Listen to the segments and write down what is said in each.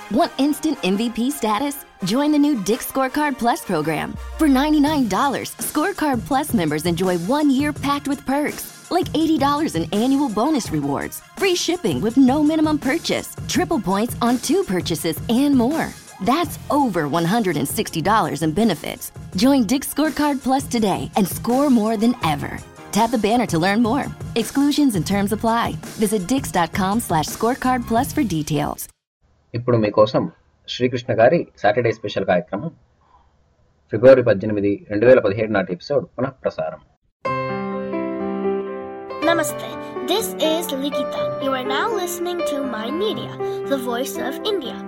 Want instant MVP status? Join the new Dick Scorecard Plus program. For $99, Scorecard Plus members enjoy one year packed with perks, like $80 in annual bonus rewards, free shipping with no minimum purchase, triple points on two purchases, and more. That's over $160 in benefits. Join Dick Scorecard Plus today and score more than ever. Tap the banner to learn more. Exclusions and terms apply. Visit dix.com slash scorecard plus for details. ఇప్పుడు మీకోసం శ్రీకృష్ణ గారి Saturday special కార్యక్రమం ఫిబ్రవరి పద్దెనిమిది రెండు వేల పదిహేడు నాటి episode పునః ప్రసారం Namaste. This is Likita. You are now listening to My Media, the voice of India.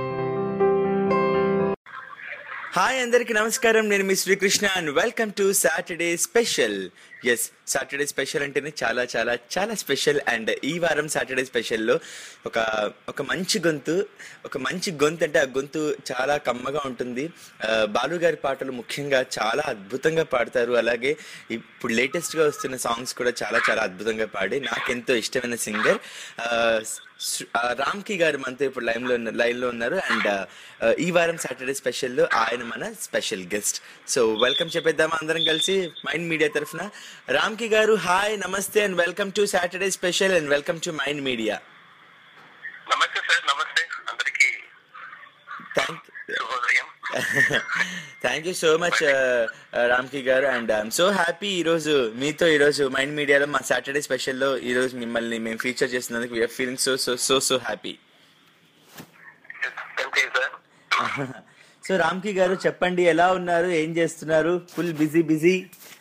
Hi అందరికి నమస్కారం నేను మీ Srikrishna and welcome to Saturday special yes Saturday special అంటేనే చాలా చాలా చాలా స్పెషల్ అండ్ ఈ వారం సాటర్డే స్పెషల్లో ఒక ఒక మంచి గొంతు ఒక మంచి గొంతు అంటే ఆ గొంతు చాలా కమ్మగా ఉంటుంది ఆ, బాలు గారి పాటలు ముఖ్యంగా చాలా అద్భుతంగా పాడతారు అలాగే ఇప్పుడు లేటెస్ట్గా వస్తున్న సాంగ్స్ కూడా చాలా చాలా అద్భుతంగా పాడి నాకెంతో ఇష్టమైన సింగర్ రామ్కి గారు మనతో ఇప్పుడు లైన్ లో ఉన్నారు లైన్ లో ఉన్నారు అండ్ ఈ వారం సాటర్డే స్పెషల్లో ఆయన మన స్పెషల్ గెస్ట్ సో వెల్కమ్ చెప్పేద్దామా అందరం కలిసి మైండ్ మీడియా తరఫున రామ్కి గారు హాయ్ నమస్తే and welcome to Saturday special and welcome to mind media నమస్తే సార్ నమస్తే అందరికీ థ్యాంక్ శుభోదయం థ్యాంక్ యూ సో మచ్ రామ్కి గారు అండ్ ఐఎమ్ సో హ్యాపీ ఈరోజు మీతో ఈరోజు మైండ్ మీడియాలో మా సాటర్డే స్పెషల్లో ఈరోజు మిమ్మల్ని మేము ఫీచర్ చేస్తున్నందుకు we're feeling so so so so happy thank you sir so Ramki గారు చెప్పండి ఎలా ఉన్నారు ఏం చేస్తున్నారు ఫుల్ బిజీ బిజీ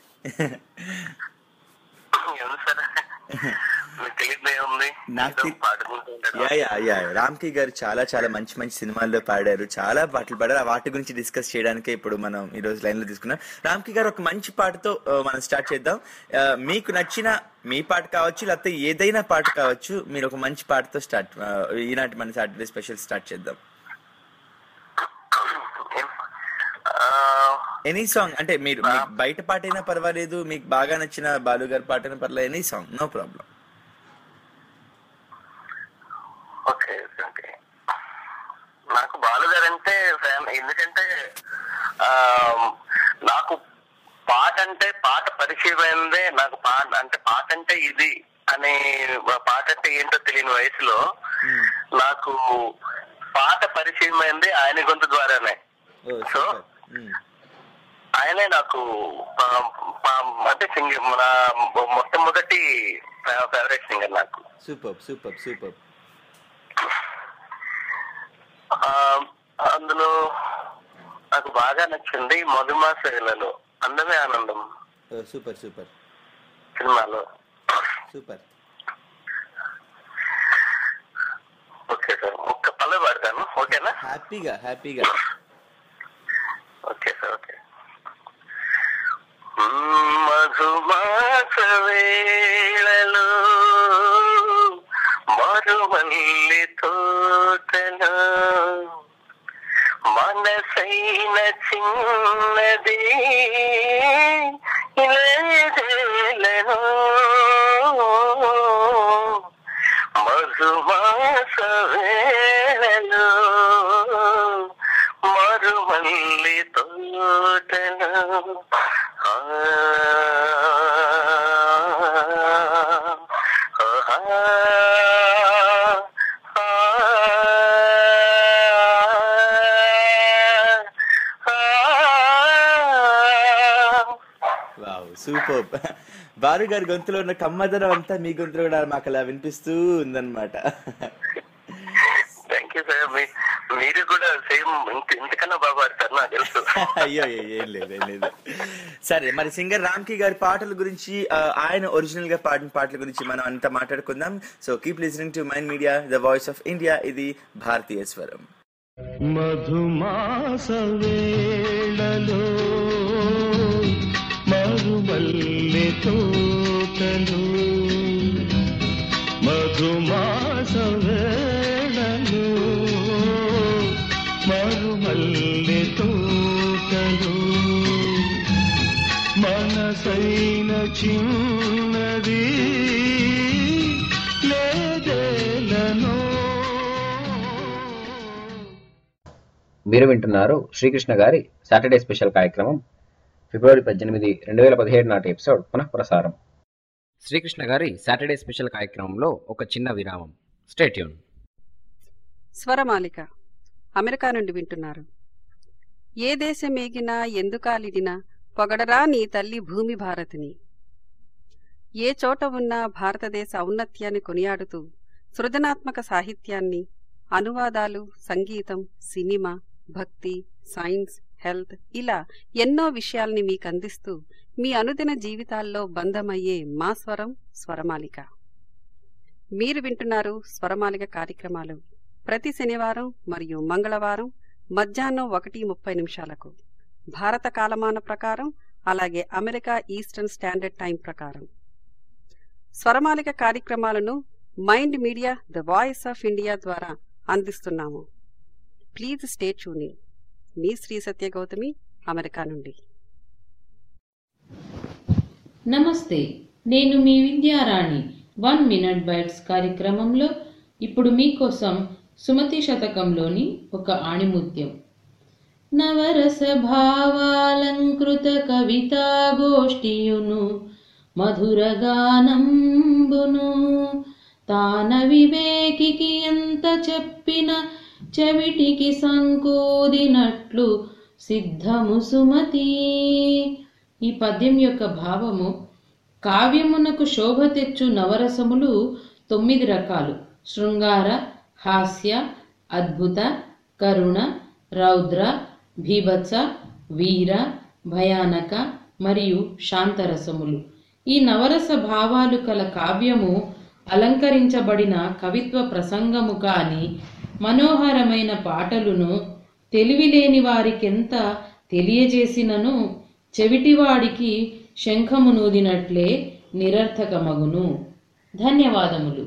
అవును సార్ మీకు తెలియదు ఏముంది నాకు ఏదో తె- పాడుకుంటూ ఉంటాను. యా యా యా రామ్కి గారు చాలా చాలా మంచి మంచి సినిమాల్లో పాడారు చాలా పాటలు పాడారు ఆ వాటి గురించి డిస్కస్ చేయడానికే ఇప్పుడు మనం ఈ రోజు లైన్ లో తీసుకున్నాం రామ్కి గారు ఒక మంచి పాటతో ఆ, మనం స్టార్ట్ చేద్దాం ఆ, మీకు నచ్చిన మీ పాట కావచ్చు లేకపోతే ఏదైనా పాట కావచ్చు మీరు ఒక మంచి పాటతో స్టార్ట్ ఆ, ఈనాటి మన సాటర్డే స్పెషల్ స్టార్ట్ చేద్దాం ఏం? ఆ, ఎనీ సాంగ్ అంటే మీరు మీకు బయట పాట అయినా పర్వాలేదు మీకు బాగా నచ్చిన బాలు గారి పాట అయినా పర్లేదు any song no problem okay okay నాకు బాలుగారు అంటే ఫ్యాన్ ఎందుకంటే ఆ, నాకు పాట అంటే పాట పరిచయం అయిందే నాకు పాట అంటే పాట అంటే ఇది అనే పాట అంటే ఏంటో తెలియని వయసులో నాకు పాట పరిచయం అయింది ఆయన గొంతు ద్వారానే సో ఆయనే నాకు ఆ, ఆ, అంటే సింగర్ మన మొట్టమొదటి ఫేవరెట్ సింగర్ నాకు సూపర్ సూపర్ సూపర్ ఆ, అందులో నాకు బాగా నచ్చింది మధుమాస వేళలో అందమే ఆనందం సూపర్ సూపర్ సినిమాలో సూపర్ ఓకే సార్ ఒక్క పల్లె పాడతాను ఓకేనా హ్యాపీగా హ్యాపీగా ఓకే సార్ ఓకే మధుమాస వేళలో మరుమల్లి తోటలో మనసైన చిన్నది ఇలేదేలను మధుమాస వేళలో మరుమల్లి తోటలో ఆ, ఆహా, వావ్ సూపర్ బారు గారి గొంతులో ఉన్న కమ్మదనం అంతా మీ గొంతులో కూడా మాకు అలా వినిపిస్తూ ఉందన్నమాట థ్యాంక్ యూ సార్ మీ- మీరు కూడా సేమ్ ఇంత ఇంతకన్నా బాగా పాడతారు నాకు తెలుసు అయ్యో అయ్యో, ఏం లేదు ఏం లేదు సరే మరి సింగర్ రామ్కి గారి పాటల గురించి ఆ, ఆయన ఒరిజినల్ గా పాడిన పాటల గురించి మనం అంతా మాట్లాడుకుందాం so keep listening to mind media the voice of India ఇది భారతీయ స్వరం మధుమాస వేళలో మరుమల్లె తోటలు మధుమాస వేళలో మరుమల్లె తోటలు మనసైన చిన్నది లేదేలను మీరు వింటున్నారు శ్రీకృష్ణ గారి సాటర్డే స్పెషల్ కార్యక్రమం ఫిబ్రవరి పద్దెనిమిది రెండు వేల పదిహేడు నాటి ఎపిసోడ్ పునః ప్రసారం శ్రీకృష్ణ గారి సాటర్డే స్పెషల్ కార్యక్రమంలో ఒక చిన్న విరామం స్టేట్యూన్ స్వరమాలిక అమెరికా నుండి వింటున్నారు ఏ దేశమేగినా ఎందుకాలిడినా పొగడరా నీ తల్లి భూమి భారతిని ఏ చోట ఉన్నా భారతదేశ ఔన్నత్యాన్ని కొనియాడుతూ సృజనాత్మక సాహిత్యాన్ని అనువాదాలు సంగీతం సినిమా భక్తి సైన్స్ హెల్త్ ఇలా ఎన్నో విషయాల్ని మీకు అందిస్తూ మీ అనుదిన జీవితాల్లో బంధమయ్యే మా స్వరం స్వరమాలిక మీరు వింటున్నారు స్వరమాలిక కార్యక్రమాలు ప్రతి శనివారం మరియు మంగళవారం మధ్యాహ్నం ఒకటి ముప్పై నిమిషాలకు భారత కాలమాన ప్రకారం అలాగే అమెరికా ఈస్టర్న్ స్టాండర్డ్ టైం ప్రకారం స్వరమాలిక కార్యక్రమాలను mind media the voice of India ద్వారా అందిస్తున్నాము ప్లీజ్ స్టే ట్యూనింగ్ మీ శ్రీ సత్య గౌతమి అమెరికా నుండి నమస్తే నేను మీ విద్యారాణి వన్ మినిట్ బైట్స్ కార్యక్రమంలో ఇప్పుడు మీకోసం సుమతి శతకంలోని ఒక ఆణిముత్యం నవరస భావాలంకృత కవితా గోష్ఠియును మధుర గానంబును తాన వివేకికి ఎంత చెప్పిన చెవిటికి సంకోదినట్లు సిద్ధము సుమతి ఈ పద్యం యొక్క భావము కావ్యమునకు శోభ తెచ్చు నవరసములు తొమ్మిది రకాలు శృంగార హాస్య అద్భుత కరుణ రౌద్ర భీభత్స వీర భయానక మరియు శాంతరసములు ఈ నవరస భావాలు కల కావ్యము అలంకరించబడిన కవిత్వ ప్రసంగము కాని మనోహరమైన పాటలును తెలివిలేని వారికెంత తెలియజేసినను చెవిటివాడికి శంఖమునూదినట్లే నిరర్థకమగును ధన్యవాదములు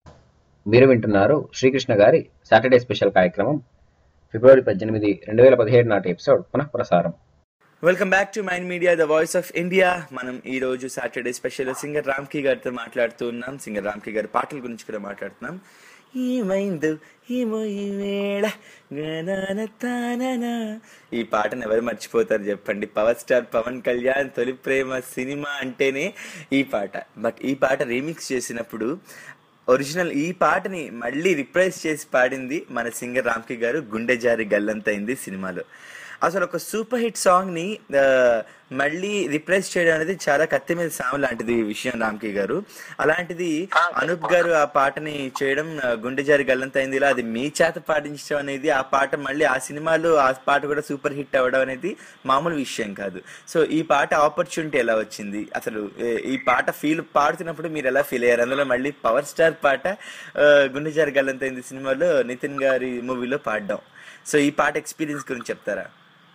మీరు వింటున్నారు శ్రీకృష్ణ గారి సాటర్డే స్పెషల్ కార్యక్రమం ఫిబ్రవరి పద్దెనిమిది రెండు వేల పదిహేడు నాటి ఎపిసోడ్ పునః ప్రసారం welcome back to mind media the voice of India మనం ఈ రోజు సాటర్డే స్పెషల్ సింగర్ రామ్కి గారితో మాట్లాడుతూ ఉన్నాం సింగర్ రామ్కి గారి పాటల గురించి కూడా మాట్లాడుతున్నాం ఏమైందు ఏమో ఈ వేళ గనాన తాననా. ఈ పాటను ఎవరు మర్చిపోతారు చెప్పండి పవర్ స్టార్ పవన్ కళ్యాణ్ తొలి ప్రేమ సినిమా అంటేనే ఈ పాట బట్ ఈ పాట రీమిక్స్ చేసినప్పుడు ఒరిజినల్ ఈ పాటని మళ్ళీ రిప్రైజ్ చేసి పాడింది మన సింగర్ రామ్కి గారు గుండె జారి గల్లంతైంది సినిమాలో అసలు ఒక సూపర్ హిట్ సాంగ్ ని ఆ, మళ్ళీ రిప్రైజ్ చేయడం అనేది చాలా కత్తి మీద సాము లాంటిది ఈ విషయం రామ్కి గారు అలాంటిది అనూప్ గారు ఆ పాటని చేయడం ఆ, గుండె జారి గల్లంతైంది ఇలా అది మీ చేత పాటించడం అనేది ఆ పాట మళ్ళీ ఆ సినిమాలో ఆ పాట కూడా సూపర్ హిట్ అవ్వడం అనేది మామూలు విషయం కాదు సో ఈ పాట ఆపర్చునిటీ ఎలా వచ్చింది అసలు ఏ- ఈ పాట ఫీల్ పాడుతున్నప్పుడు మీరు ఎలా ఫీల్ అయ్యారు అందులో మళ్ళీ పవర్ స్టార్ పాట ఆ, గుండె జారి గల్లంతైంది సినిమాలో నితిన్ గారి మూవీలో పాడడం సో ఈ పాట ఎక్స్పీరియన్స్ గురించి చెప్తారా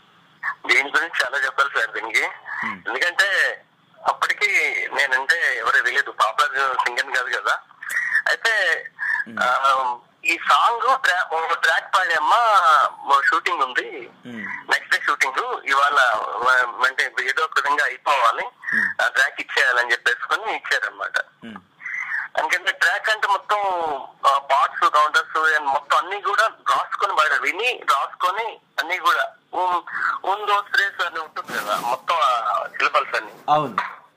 దీని గురించి చాలా చెప్పాలి సార్ దీనికి ఎందుకంటే అప్పటికి నేనంటే ఎవరు తెలియదు పాపులర్ సింగర్ కాదు కదా అయితే ఆ, ఈ సాంగ్ ట్రాక్ పాడేమ్మా షూటింగ్ ఉంది నెక్స్ట్ డే షూటింగ్ ఇవాళ ఆ, అంటే ఏదో ఒక విధంగా అయిపోవాలి ఆ ట్రాక్ ఇచ్చేయాలని చెప్పేసుకొని ఇచ్చారనమాట ఎందుకంటే ట్రాక్ అంటే మొత్తం పార్ట్స్ కౌంటర్స్ మొత్తం అన్ని కూడా రాసుకొని పాడారు విని రాసుకొని అన్ని కూడా ఓన్ దోస్ రేస్ అని ఉంటుంది కదా మొత్తం సిలబల్స్ అన్ని అవును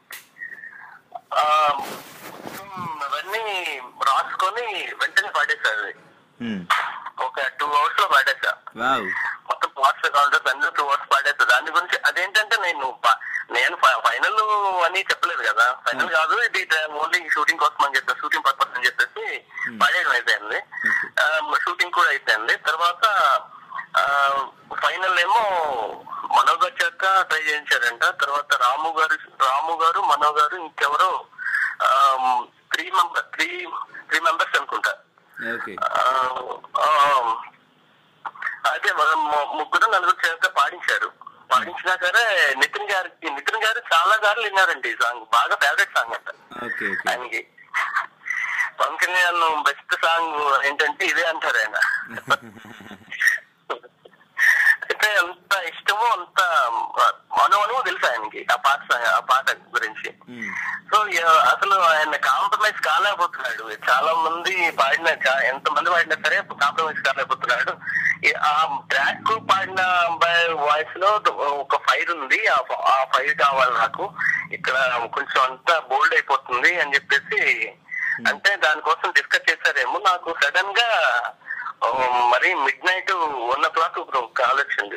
ఆ, మొత్తం అవన్నీ రాసుకొని వెంటనే పాడేశారు అది. ఒక టూ అవర్స్ లో పాడేసా వావ్ మొత్తం పార్ట్స్ కౌంటర్స్ అన్ని టూ అవర్స్ పాడేస్తా దాని గురించి అదేంటంటే నేను ప- నేను ఫైనల్ అని చెప్పలేదు కదా ఫైనల్ కాదు ఇది ఓన్లీ షూటింగ్ కోసం అని చెప్పేసి షూటింగ్ పర్పస్ అని చెప్పేసి పాడేయడం అయిపోయింది షూటింగ్ కూడా అయిపోయింది తర్వాత ఫైనల్ ఏమో మనోజ్ వచ్చాక ట్రై చేయించారంట తర్వాత రాము గారు రాము గారు మనో గారు ఇంకెవరో three member three three members అనుకుంటా ఓకే ఆ, ఆ, అయితే మనం ము- ముగ్గురు నలుగురు చేత పాడించారు పాడించినా సరే నితిన్ గారికి నితిన్ గారు చాలా సార్లు విన్నారండి ఈ సాంగ్ బాగా ఫేవరెట్ సాంగ్ అంట ఓకే ఓకే ఆయనకి పవన్ కళ్యాణ్ బెస్ట్ సాంగ్ ఏంటంటే ఇదే అంటారు ఆయన అయితే అంత ఇష్టము అంత మనోను తెలుసు ఆయనకి ఆ పాట సా- ఆ పాట గురించి సో యా- అసలు ఆయన కాంప్రమైజ్ కాలేకపోతున్నాడు చాలా మంది పాడిన చా- ఎంత మంది పాడినా సరే కాంప్రమైజ్ కాలేకపోతున్నాడు ఈ- ఆ ట్రాక్ పాడిన వాయిస్ లో ఒక ఫైర్ ఉంది ఆ ఫ- ఆ ఫైర్ కావాలి నాకు ఇక్కడ కొంచెం అంతా బోల్డ్ అయిపోతుంది అని చెప్పేసి అంటే దానికోసం డిస్కస్ చేశారేమో నాకు సడన్ గా ఆ, మరి midnight one o'clock call వచ్చింది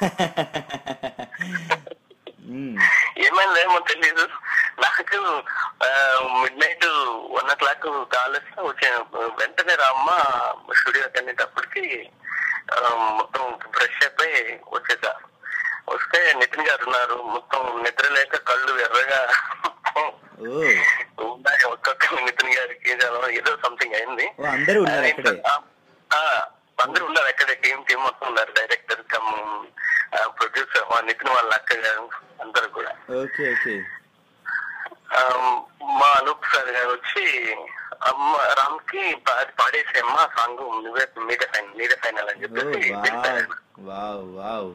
మ్మ్. ఏమైందేమో తెలీదు నాకు midnight one o'clock call వస్తే వచ్చే వెంటనే రామ్మ స్టూడియోకి వెళ్ళేటప్పటికి ఆ, మొత్తం ఫ్రెష్ అయిపోయి వచ్చేసా వస్తే నితిన్ గారు ఉన్నారు మొత్తం నిద్ర లేక కళ్ళు ఎర్రగా ఓ ఉన్నాయి ఒక్కొక్క నితిన్ గారికి ఏదో- ఏదో సంథింగ్ అయింది ఓ, అందరూ ఉన్నారు అక్కడే ఆ, అందరూ ఉన్నారు అక్కడే టీం టీం మొత్తం ఉన్నారు డైరెక్టర్ కమ్ ప్రొడ్యూసర్ నితిన్ వాళ్ళ అక్క గారు అందరు కూడా ఓకే ఓకే ఆ, మా అనూప్ సార్ గారు వచ్చి అమ్మ రామ్ కి అది పాడేసేమ్మా సాంగ్ నువ్వే మీదే ఫైనల్ మీదే ఫైనల్ అని ఓ చెప్పేసి వావ్ వెళ్ళిపోయారు. వావ్ వావ్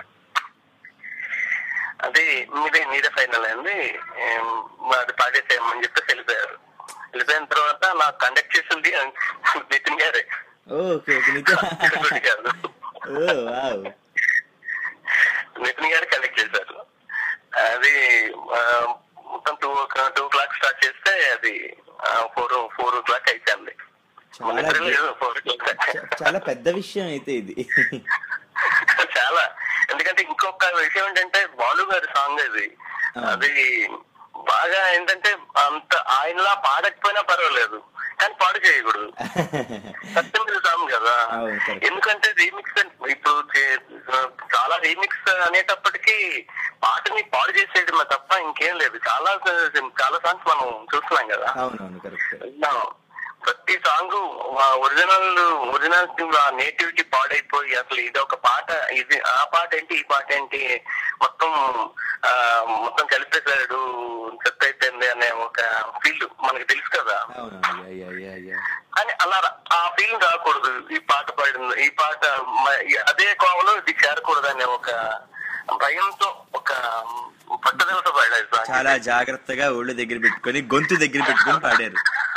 అది మీదే మీదే ఫైనల్ అయింది ఏం, అది పాడేసేయమని చెప్పేసి వెళ్ళిపోయారు వెళ్ళిపోయిన తర్వాత నాకు కండక్ట్ చేసింది నితిన్ గారే ఓకే ఓకే నిజం నితిన్ గారు ఓ వావ్ నితిన్ గారు కలెక్ట్ చేశారు అది ఆ, మొత్తం టూ టూ క్లాక్ స్టార్ట్ చేస్తే అది ఫోర్ ఫోర్ ఓ క్లాక్ అయిపోయింది చాలా నిద్ర లేదు ఫోర్ ఓ క్లాక్ చ- చాలా పెద్ద విషయం అయితే ఇది చాలా ఎందుకంటే ఇంకొక విషయం ఏంటంటే బాలు గారి సాంగ్ అది ఆ. అది బాగా ఏంటంటే అంత ఆయనలా పాడకపోయినా పర్వాలేదు కానీ పాడు చేయకూడదు సత్యం మీద సాంగ్ కదా అవును, correct. ఎందుకంటే రీమిక్స్ ఇప్పుడు చే- చాలా రీమిక్స్ అనేటప్పటికీ పాటని పాడు చేసేయడమే తప్ప ఇంకేం లేదు చాలా చాలా సాంగ్స్ మనం చూస్తున్నాం కదా అవునవును కరెక్ట్ విన్నాం. ప్రతి సాంగ్ ఒరిజినల్ ఒరిజినల్ నేటివిటీ పాడైపోయి అసలు ఇది ఒక పాట ఇది ఆ పాట ఏంటి ఈ పాట ఏంటి మొత్తం ఆ, మొత్తం కలిపేశాడు సెట్ అయిపోయింది అనే ఒక ఫీల్ మనకి తెలుసు కదా అవునవును అయ్యా అయ్యా అయ్యా అని అలా రా- ఆ ఫీల్ రాకూడదు ఈ పాట పాడింది ఈ పాట మ- ఈ- అదే కోవలో ఇది చేరకూడదు అనే ఒక భయంతో ఒక పట్టుదలతో పాడారు సాంగ్. చాలా జాగ్రత్తగా ఒళ్ళు దగ్గర పెట్టుకొని గొంతు దగ్గర పెట్టుకొని పాడారు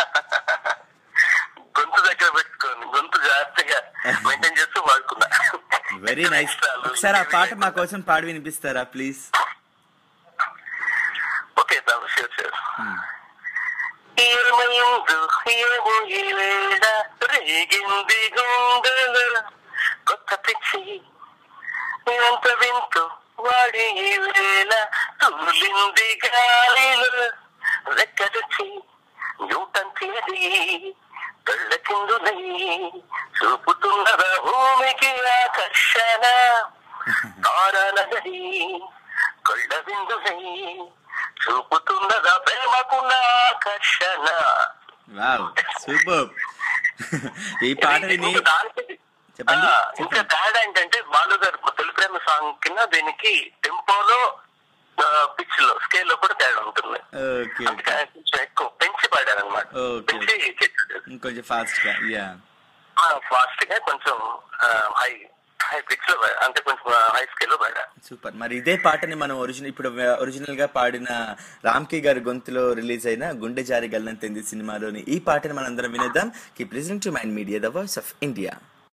గొంతు దగ్గర పెట్టుకొని గొంతు జాగ్రత్తగా మెయింటైన్ చేస్తూ వాడుకున్నా వెరీ నైస్ ఒకసారి ఆ పాట మా కోసం పాడి వినిపిస్తారా please okay sir sure sure ఏమైందు ఏమో ఈ వేళ రేగింది గుండెల కొత్త పిచ్చి ఎంత వింతు వాడి ఈ వేళ తూలింది గాలిలో రెక్కరుచి న్యూటన్ అది కళ్ళకిందులై చూపుతున్నదా భూమికి ఆకర్షణ తారనగరి కళ్ళ విందులై చూపుతున్నదా ప్రేమకున్న ఆకర్షణ వావ్ సూపర్ ఈ పాట విని ఇంకొక దానికి- చెప్పండి, ఆ, చెప్పండి. ఇంకా తేడా ఏంటంటే బాలు గారు తొలి ప్రేమ సాంగ్ కింద దీనికి టెంపోలో పిచ్ లో స్కేల్ లో కూడా తేడా ఉంటుంది ఓకే అందుకే ఆయన కొంచెం ఎక్కువ పెంచి పాడారు అనమాట Okay. పెంచి చేశాడు. ఇంకొంచెం ఫాస్ట్ గా యా ఆ, ఫాస్ట్ గా కొంచెం హై హై పిచ్ లో పాడా- అంటే కొంచెం హై స్కేల్ లో పాడా సూపర్ మరి ఇదే పాటని మనం ఒరిజినల్ ఇప్పుడు ఒరిజినల్ గా పాడిన రామ్కి గారి గొంతులో రిలీజ్ అయిన గుండె జారి గల్లంతైంది సినిమాలోని ఈ పాటని మనందరం వినేద్దాం keep listening to mind media the voice of India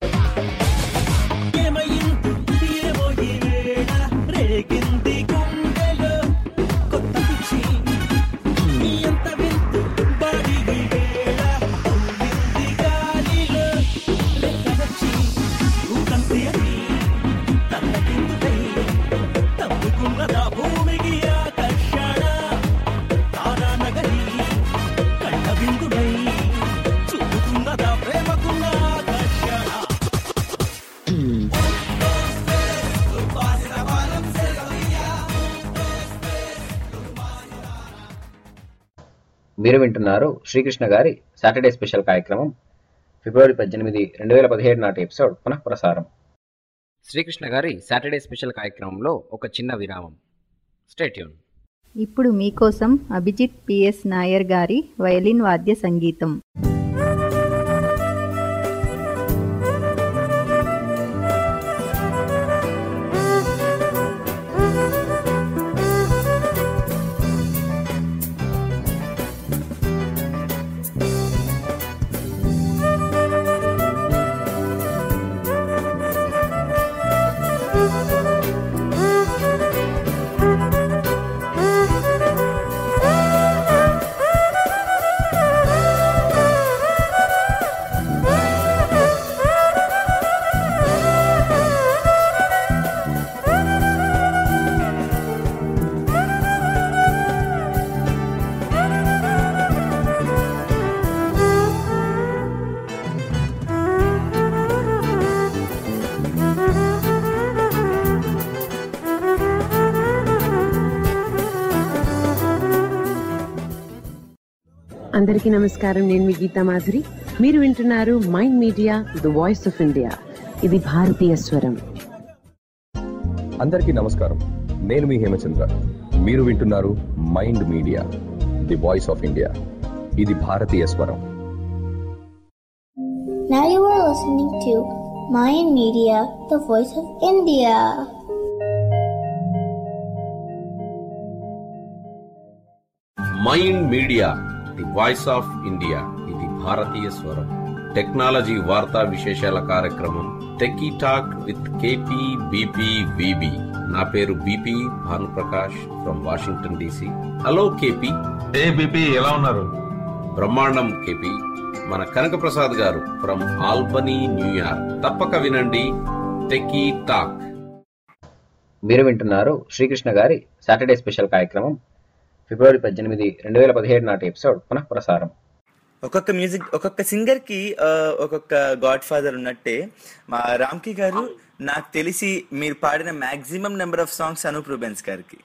మీరు వింటున్నారు శ్రీకృష్ణ గారి సాటర్డే స్పెషల్ కార్యక్రమం ఫిబ్రవరి పద్దెనిమిది రెండు వేల పదిహేడు నాటి ఎపిసోడ్ పునః ప్రసారం శ్రీకృష్ణ గారి సాటర్డే స్పెషల్ కార్యక్రమంలో ఒక చిన్న విరామం స్టేట్యూన్ ఇప్పుడు మీకోసం అభిజిత్ పిఎస్ నాయర్ గారి వయలిన్ వాద్య సంగీతం Thank you. అందరికీ నమస్కారం నేను మీ గీతా మాధురి మీరు వింటున్నారు mind media the voice of India ఇది భారతీయ స్వరం అందరికీ నమస్కారం నేను మీ హేమచంద్ర మీరు వింటున్నారు mind media the voice of India ఇది భారతీయ స్వరం Now you are listening to Mayan Media, the voice of India. Mind media the voice of India ఇది భారతీయ స్వరం టెక్నాలజీ వార్తా విశేషాల కార్యక్రమం techie talk with KP BP VB నా పేరు BP Bhanuprakash from Washington DC hello KP hey BP ఎలా ఉన్నారు బ్రహ్మాండం కేపీ మన కనక ప్రసాద్ గారు ఫ్రమ్ ఆల్బనీ న్యూయార్క్ తప్పక వినండి టెక్కీ టాక్ మీరు వింటున్నారు శ్రీకృష్ణ గారి సాటర్డే స్పెషల్ కార్యక్రమం ఫిబ్రవరి పద్దెనిమిది రెండు వేల పదిహేడు నాటి ఎపిసోడ్ పునః ప్రసారం ఒక్కొక్క మ్యూజిక్ ఒక్కొక్క సింగర్ కి ఆ, ఒక్కొక్క గాడ్ ఫాదర్ ఉన్నట్టే మా రామ్కి గారు నాకు తెలిసి మీరు పాడిన maximum number of songs Anoop Rubens గారికి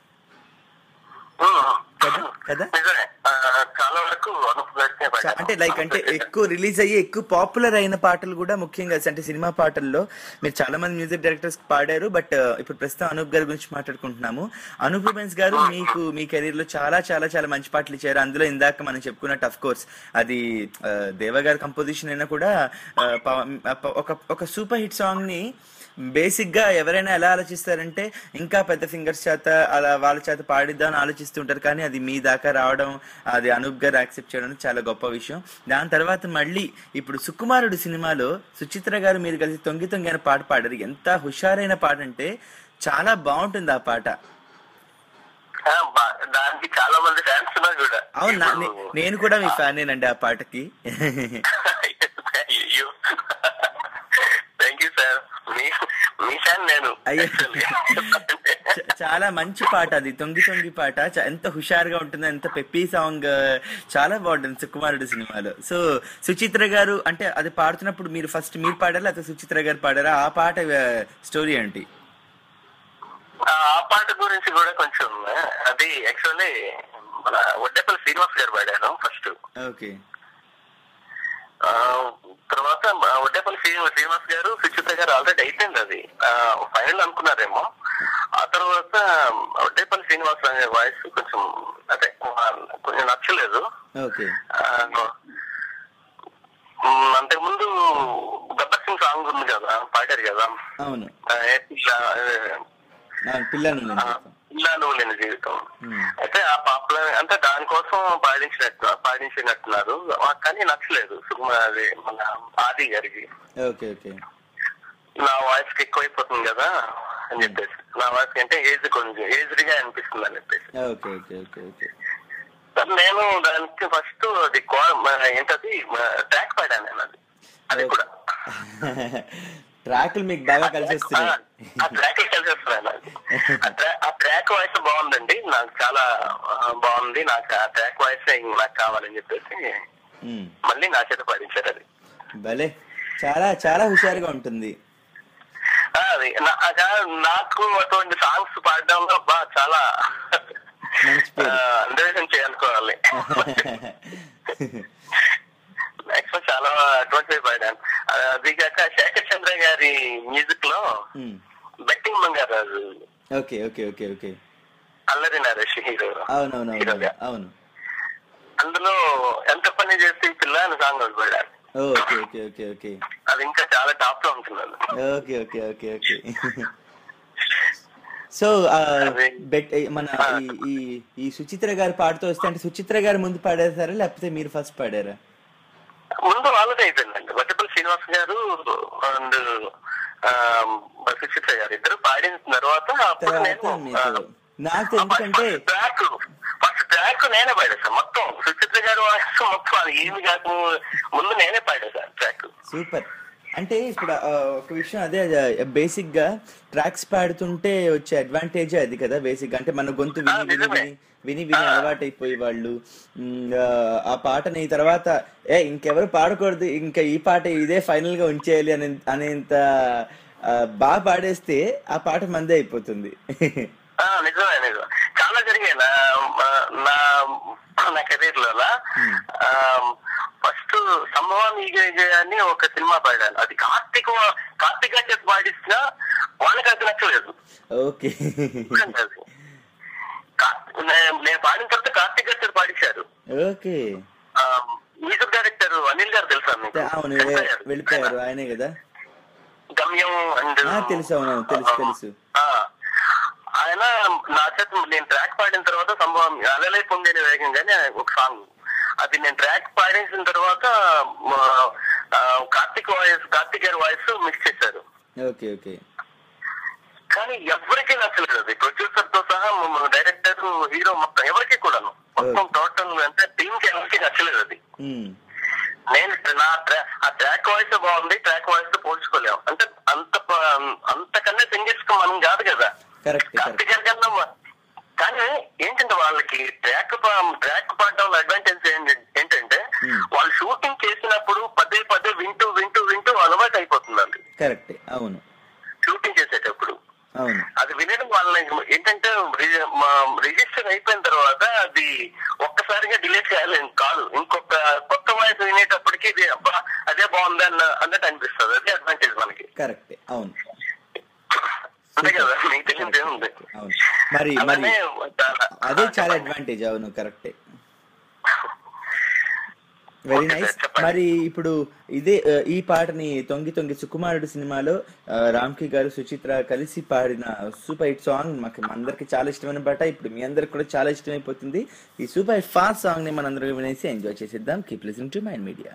కదా కదా నిజమే ఆ, చాలా వరకు అనుపు గారికే చా- పాడాను. అంటే లైక్ అంటే ఎక్కువ రిలీజ్ అయ్యి ఎక్కువ పాపులర్ అయిన పాటలు కూడా ముఖ్యంగా అంటే సినిమా పాటల్లో మీరు చాలా మంది మ్యూజిక్ డైరెక్టర్స్ పాడారు బట్ ఇప్పుడు ప్రస్తుతం అనూప్ గారి గురించి మాట్లాడుకుంటున్నాము అనూప్ రూబెన్స్ గారు మీకు మీ కెరీర్ లో చాలా చాలా చాలా మంచి పాటలు ఇచ్చారు అందులో ఇందాక మనం చెప్పుకున్నట్టు అఫ్ కోర్స్ అది ఆ, దేవ గారి కంపోజిషన్ అయినా కూడా ఆ, పవ- ప- ఒక ఒక సూపర్ హిట్ సాంగ్ ని బేసిక్ గా ఎవరైనా ఎలా ఆలోచిస్తారంటే ఇంకా పెద్ద సింగర్స్ చేత అలా వాళ్ళ చేత పాడిద్దామని ఆలోచిస్తుంటారు కానీ అది మీ దాకా రావడం అది అనూప్ గారు యాక్సెప్ట్ చేయడం చాలా గొప్ప విషయం దాని తర్వాత మళ్ళీ ఇప్పుడు సుకుమారుడు సినిమాలో సుచిత్ర గారు మీరు కలిసి తొంగి తొంగి అనే పాట పాడారు ఎంత హుషారైన పాట అంటే చాలా బాగుంటుంది ఆ పాట ఆ, బా- దానికి చాలా మంది ఫ్యాన్స్ ఉన్నారు కూడా అవును నా- నే- నేను కూడా మీ ఫ్యానేనండి ఆ పాటకి థ్యాంక్ యూ సార్ మీ మీ ఫ్యాన్ నేను అయ్యో చ- చాలా మంచి పాట అది తొంగి తొంగి పాట చ- ఎంత హుషారుగా ఉంటుంది ఎంత పెప్పీ సాంగ్ చాలా బాగుంటుంది సుకుమారుడు సినిమాలో సో సుచిత్ర గారు అంటే అది పాడుతున్నప్పుడు మీరు ఫస్ట్ మీరు పాడారా లేకపోతే సుచిత్ర గారు పాడారా ఆ పాట స్టోరీ ఏంటి ఆ ఆ పాట గురించి కూడా కొంచెం ఆ, అది యాక్చువల్లీ మన వడ్డేపల్లి శ్రీనివాస్ గారు పాడాను ఫస్ట్ ఓకే ఆ, తర్వాత మా వడ్డేపల్లి శ్రీ- శ్రీనివాస్ గారు సుచిత్ర గారు ఆల్రెడీ అయిపోయింది అది ఫైనల్ అనుకున్నారేమో ఆ తర్వాత వడ్డేపల్లి శ్రీనివాస్ అనే వాయిస్ కొంచెం అదే ఆ, కొంచెం నచ్చలేదు ఓకే ఆ, మ్, అంతకుముందు గబ్బర్ సింగ్ సాంగ్ ఉంది కదా పాడారు కదా అవును ఆ, ఏ పిల్ల- ఆ, పిల్లను నేను చెప్తాను. పిల్ల నువ్వు లేని జీవితం ఉమ్. అయితే ఆ పాపులర్ అంటే దానికోసం పాడించినట్టు పాడించినట్టున్నారు ఆ, కానీ నచ్చలేదు సుకుమార్ అది మన ఆది గారికి ఓకే ఓకే నా వాయిస్ కి ఎక్కువైపోతుంది కదా అని చెప్పేసి నా వాయిస్ అంటే ఏజ్ కొంచెం ఏజ్డ్ గా అనిపిస్తుంది అని చెప్పేసి okay okay okay okay sir నేను దానికి ఫస్ట్ అది కో- మన ఏంటది ట్రాక్ పాడాను నేను అది అది కూడా ట్రాక్లు మీకు బాగా కలిసి వస్తున్నాయి ఆ ట్రాక్ కలిసేస్తున్నాను నాకు. ఆ ట్రా- ఆ ట్రాక్ వాయిస్ బాగుందండి నాకు చాలా ఆ, బాగుంది నాకు ఆ ట్రాక్ వాయిస్ నాకు కావాలని చెప్పేసి ఉమ్. మళ్ళీ నా చేత పాడించారు అది భలే చాలా చాలా హుషారుగా ఉంటుంది ఆ, అది నా- ఆ- నాకు అటువంటి సాంగ్స్ పాడడంలో బా చాలా అన్వేషణ చేయాలనుకోవాలి యాక్చువల్ చాలా అటువంటివి పాడాను ఆ, అది కాక శేఖర్ చంద్ర గారి మ్యూజిక్ లో ఉమ్. Betting Bangaraju okay okay okay okay Allari Naresh hero అవునవును అవును అవును అందులో ఎంత పని చేస్తే ఈ పిల్ల అని సాంగ్ ఒకటి పాడారు ఓకే ఓకే ఓకే ఓకే అది ఇంకా చాలా టాప్ లో ఉంటుంది అది. Okay okay okay okay so bet మన ఈ- ఈ ఈ సుచిత్ర గారు పాడుతూ వస్తే అంటే సుచిత్ర గారు ముందు పాడేసారా లేకపోతే మీరు ఫస్ట్ పాడారా ముందు వాళ్ళదే అయిపోయిందండి వడ్డపల్లి శ్రీనివాస్ గారు అండ్ సుచిత్ర గారు ఇద్దరు పాడిన తర్వాత అప్పుడు నేను మీకు నాకు ఎందుకంటే ట్రాక్ ఫస్ట్ ట్రాక్ నేనే పాడేసాను మొత్తం సుచిత్ర గారు వాయిస్ మొత్తం అది ఏమి కాకు ముందు నేనే పాడేసాను ట్రాక్ సూపర్ అంటే ఇప్పుడు ఆ, ఒక విషయం అదే బేసిక్ గా ట్రాక్స్ పాడుతుంటే వచ్చే అడ్వాంటేజ్ అది కదా బేసిక్ అంటే మన గొంతు విని విని విని విని విని అలవాటైపోయి వాళ్ళు మ్, ఆ, ఆ పాటని తర్వాత ఏ ఇంకెవరు పాడకూడదు ఇంకా ఈ పాట ఇదే ఫైనల్ గా ఉంచేయాలి అనే అనేంత ఆ, బాగా పాడేస్తే ఆ పాట మందే అయిపోతుంది ఆ, నిజమే నిజం చాలా జరిగాయి నా నా నా కెరీర్ లో ఫస్ట్ సంభవం ఈగ ఈగ అని ఒక సినిమా పాడాను అది కార్తీక్ కార్తీక్ గారు చేసి పాడిస్తున్నా వాళ్ళకి అది నచ్చలేదు ఓకే అది. కా- నే- నేను పాడిన తర్వాత కార్తీక్ గారు చేసి పాడించారు ఓకే మ్యూజిక్ డైరెక్టర్ అనిల్ గారు తెలుసా మీకు అవును వె- వెళ్ళిపోయారు ఆయనే కదా గమ్యం అండ్ ఆ, తెలుసు అవును తెలుసు తెలుసు ఆ, ఆయన నా చేత నేను ట్రాక్ పాడిన తర్వాత సంభవం అలలై పొందిన వేగంగానే ఒక సాంగ్ అది నేను ట్రాక్ పాడించిన తర్వాత మా, ఆ, కార్తిక్ వాయిస్ కార్తిక్ గారి వాయిస్ మిక్స్ చేశారు ఓకే ఓకే కానీ ఎవరికీ నచ్చలేదు అది ప్రొడ్యూసర్ తో సహా డైరెక్టర్ హీరో మొత్తం ఎవరికి కూడాను మొత్తం టోటల్ అంటే టీమ్ కి ఎవరికి నచ్చలేదు అది ఉమ్, నేను నా ట్రా- ఆ ట్రాక్ వాయిస్ బాగుంది ట్రాక్ వాయిస్ తో పోల్చుకోలేము అంటే అంత ప- అంతకన్నా సింగర్స్ కి మనం కాదు కదా కరెక్ట్ కార్తిక్ గారి కన్నా మ- కానీ ఏంటంటే వాళ్ళకి ట్రాక్ ట్రాక్ పాడడం వల్ల అడ్వాంటేజ్ ఏంటంటే వాళ్ళు షూటింగ్ చేసినప్పుడు పదే పదే వింటూ వింటూ వింటూ అలవాటు అయిపోతుంది అది కరెక్ట్ అవును షూటింగ్ చేసేటప్పుడు అవును అది వినడం వల్ల ఏంటంటే రిజిస్టర్ అయిపోయిన తర్వాత అది ఒక్కసారిగా డిలీట్ చేయాలి కాదు ఇంకొక కొత్త వాయిస్ వినేటప్పటికి ఇది అబ్బా అదే బాగుంది అన్న అన్నట్టు అనిపిస్తుంది అదే అడ్వాంటేజ్ మనకి కరెక్ట్ అవును అంతే కదా మీకు తెలిసింది ఏముంది అవును మరి మరి అలానే చాలా- అదే చాలా అడ్వాంటేజ్ అవును కరెక్టే వెరీ నైస్ మరి ఇప్పుడు ఇదే ఆ, ఈ పాటని తొంగి తొంగి సుకుమారుడు సినిమాలో ఆ, రామ్కి గారు సుచిత్ర కలిసి పాడిన సూపర్ హిట్ సాంగ్ మాకు అందరికి చాలా ఇష్టమైన పాట ఇప్పుడు మీ అందరికి కూడా చాలా ఇష్టమైపోతుంది ఈ సూపర్ హిట్ ఫాస్ట్ సాంగ్ ని మనందరం వినేసి ఎంజాయ్ చేసేద్దాం keep listening to mind media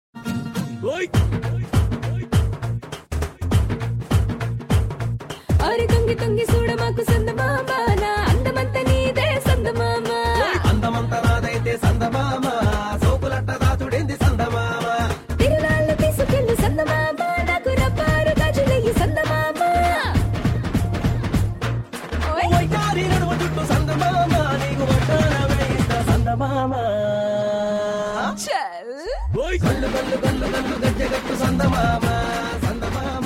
అరి తొంగి తొంగి చూడ మాకు సందమామ నా అందమంత నీదే సందమామ అందమంత నాదైతే సందమామ సోకులట్ట దాచుడింది సందమామ తిరునాళ్ళు తీసుకెళ్ళు సందమామ నాకు రబ్బారు గాజులయ్యి సందమామ వైకారి నడుమ చుట్టూ సందమామ నీకు వడ్డాన వేయిస్తా సందమామ చల్ గల్లు గల్లు గల్లు గల్లు గజ్జగట్టు సందమామ సందమామ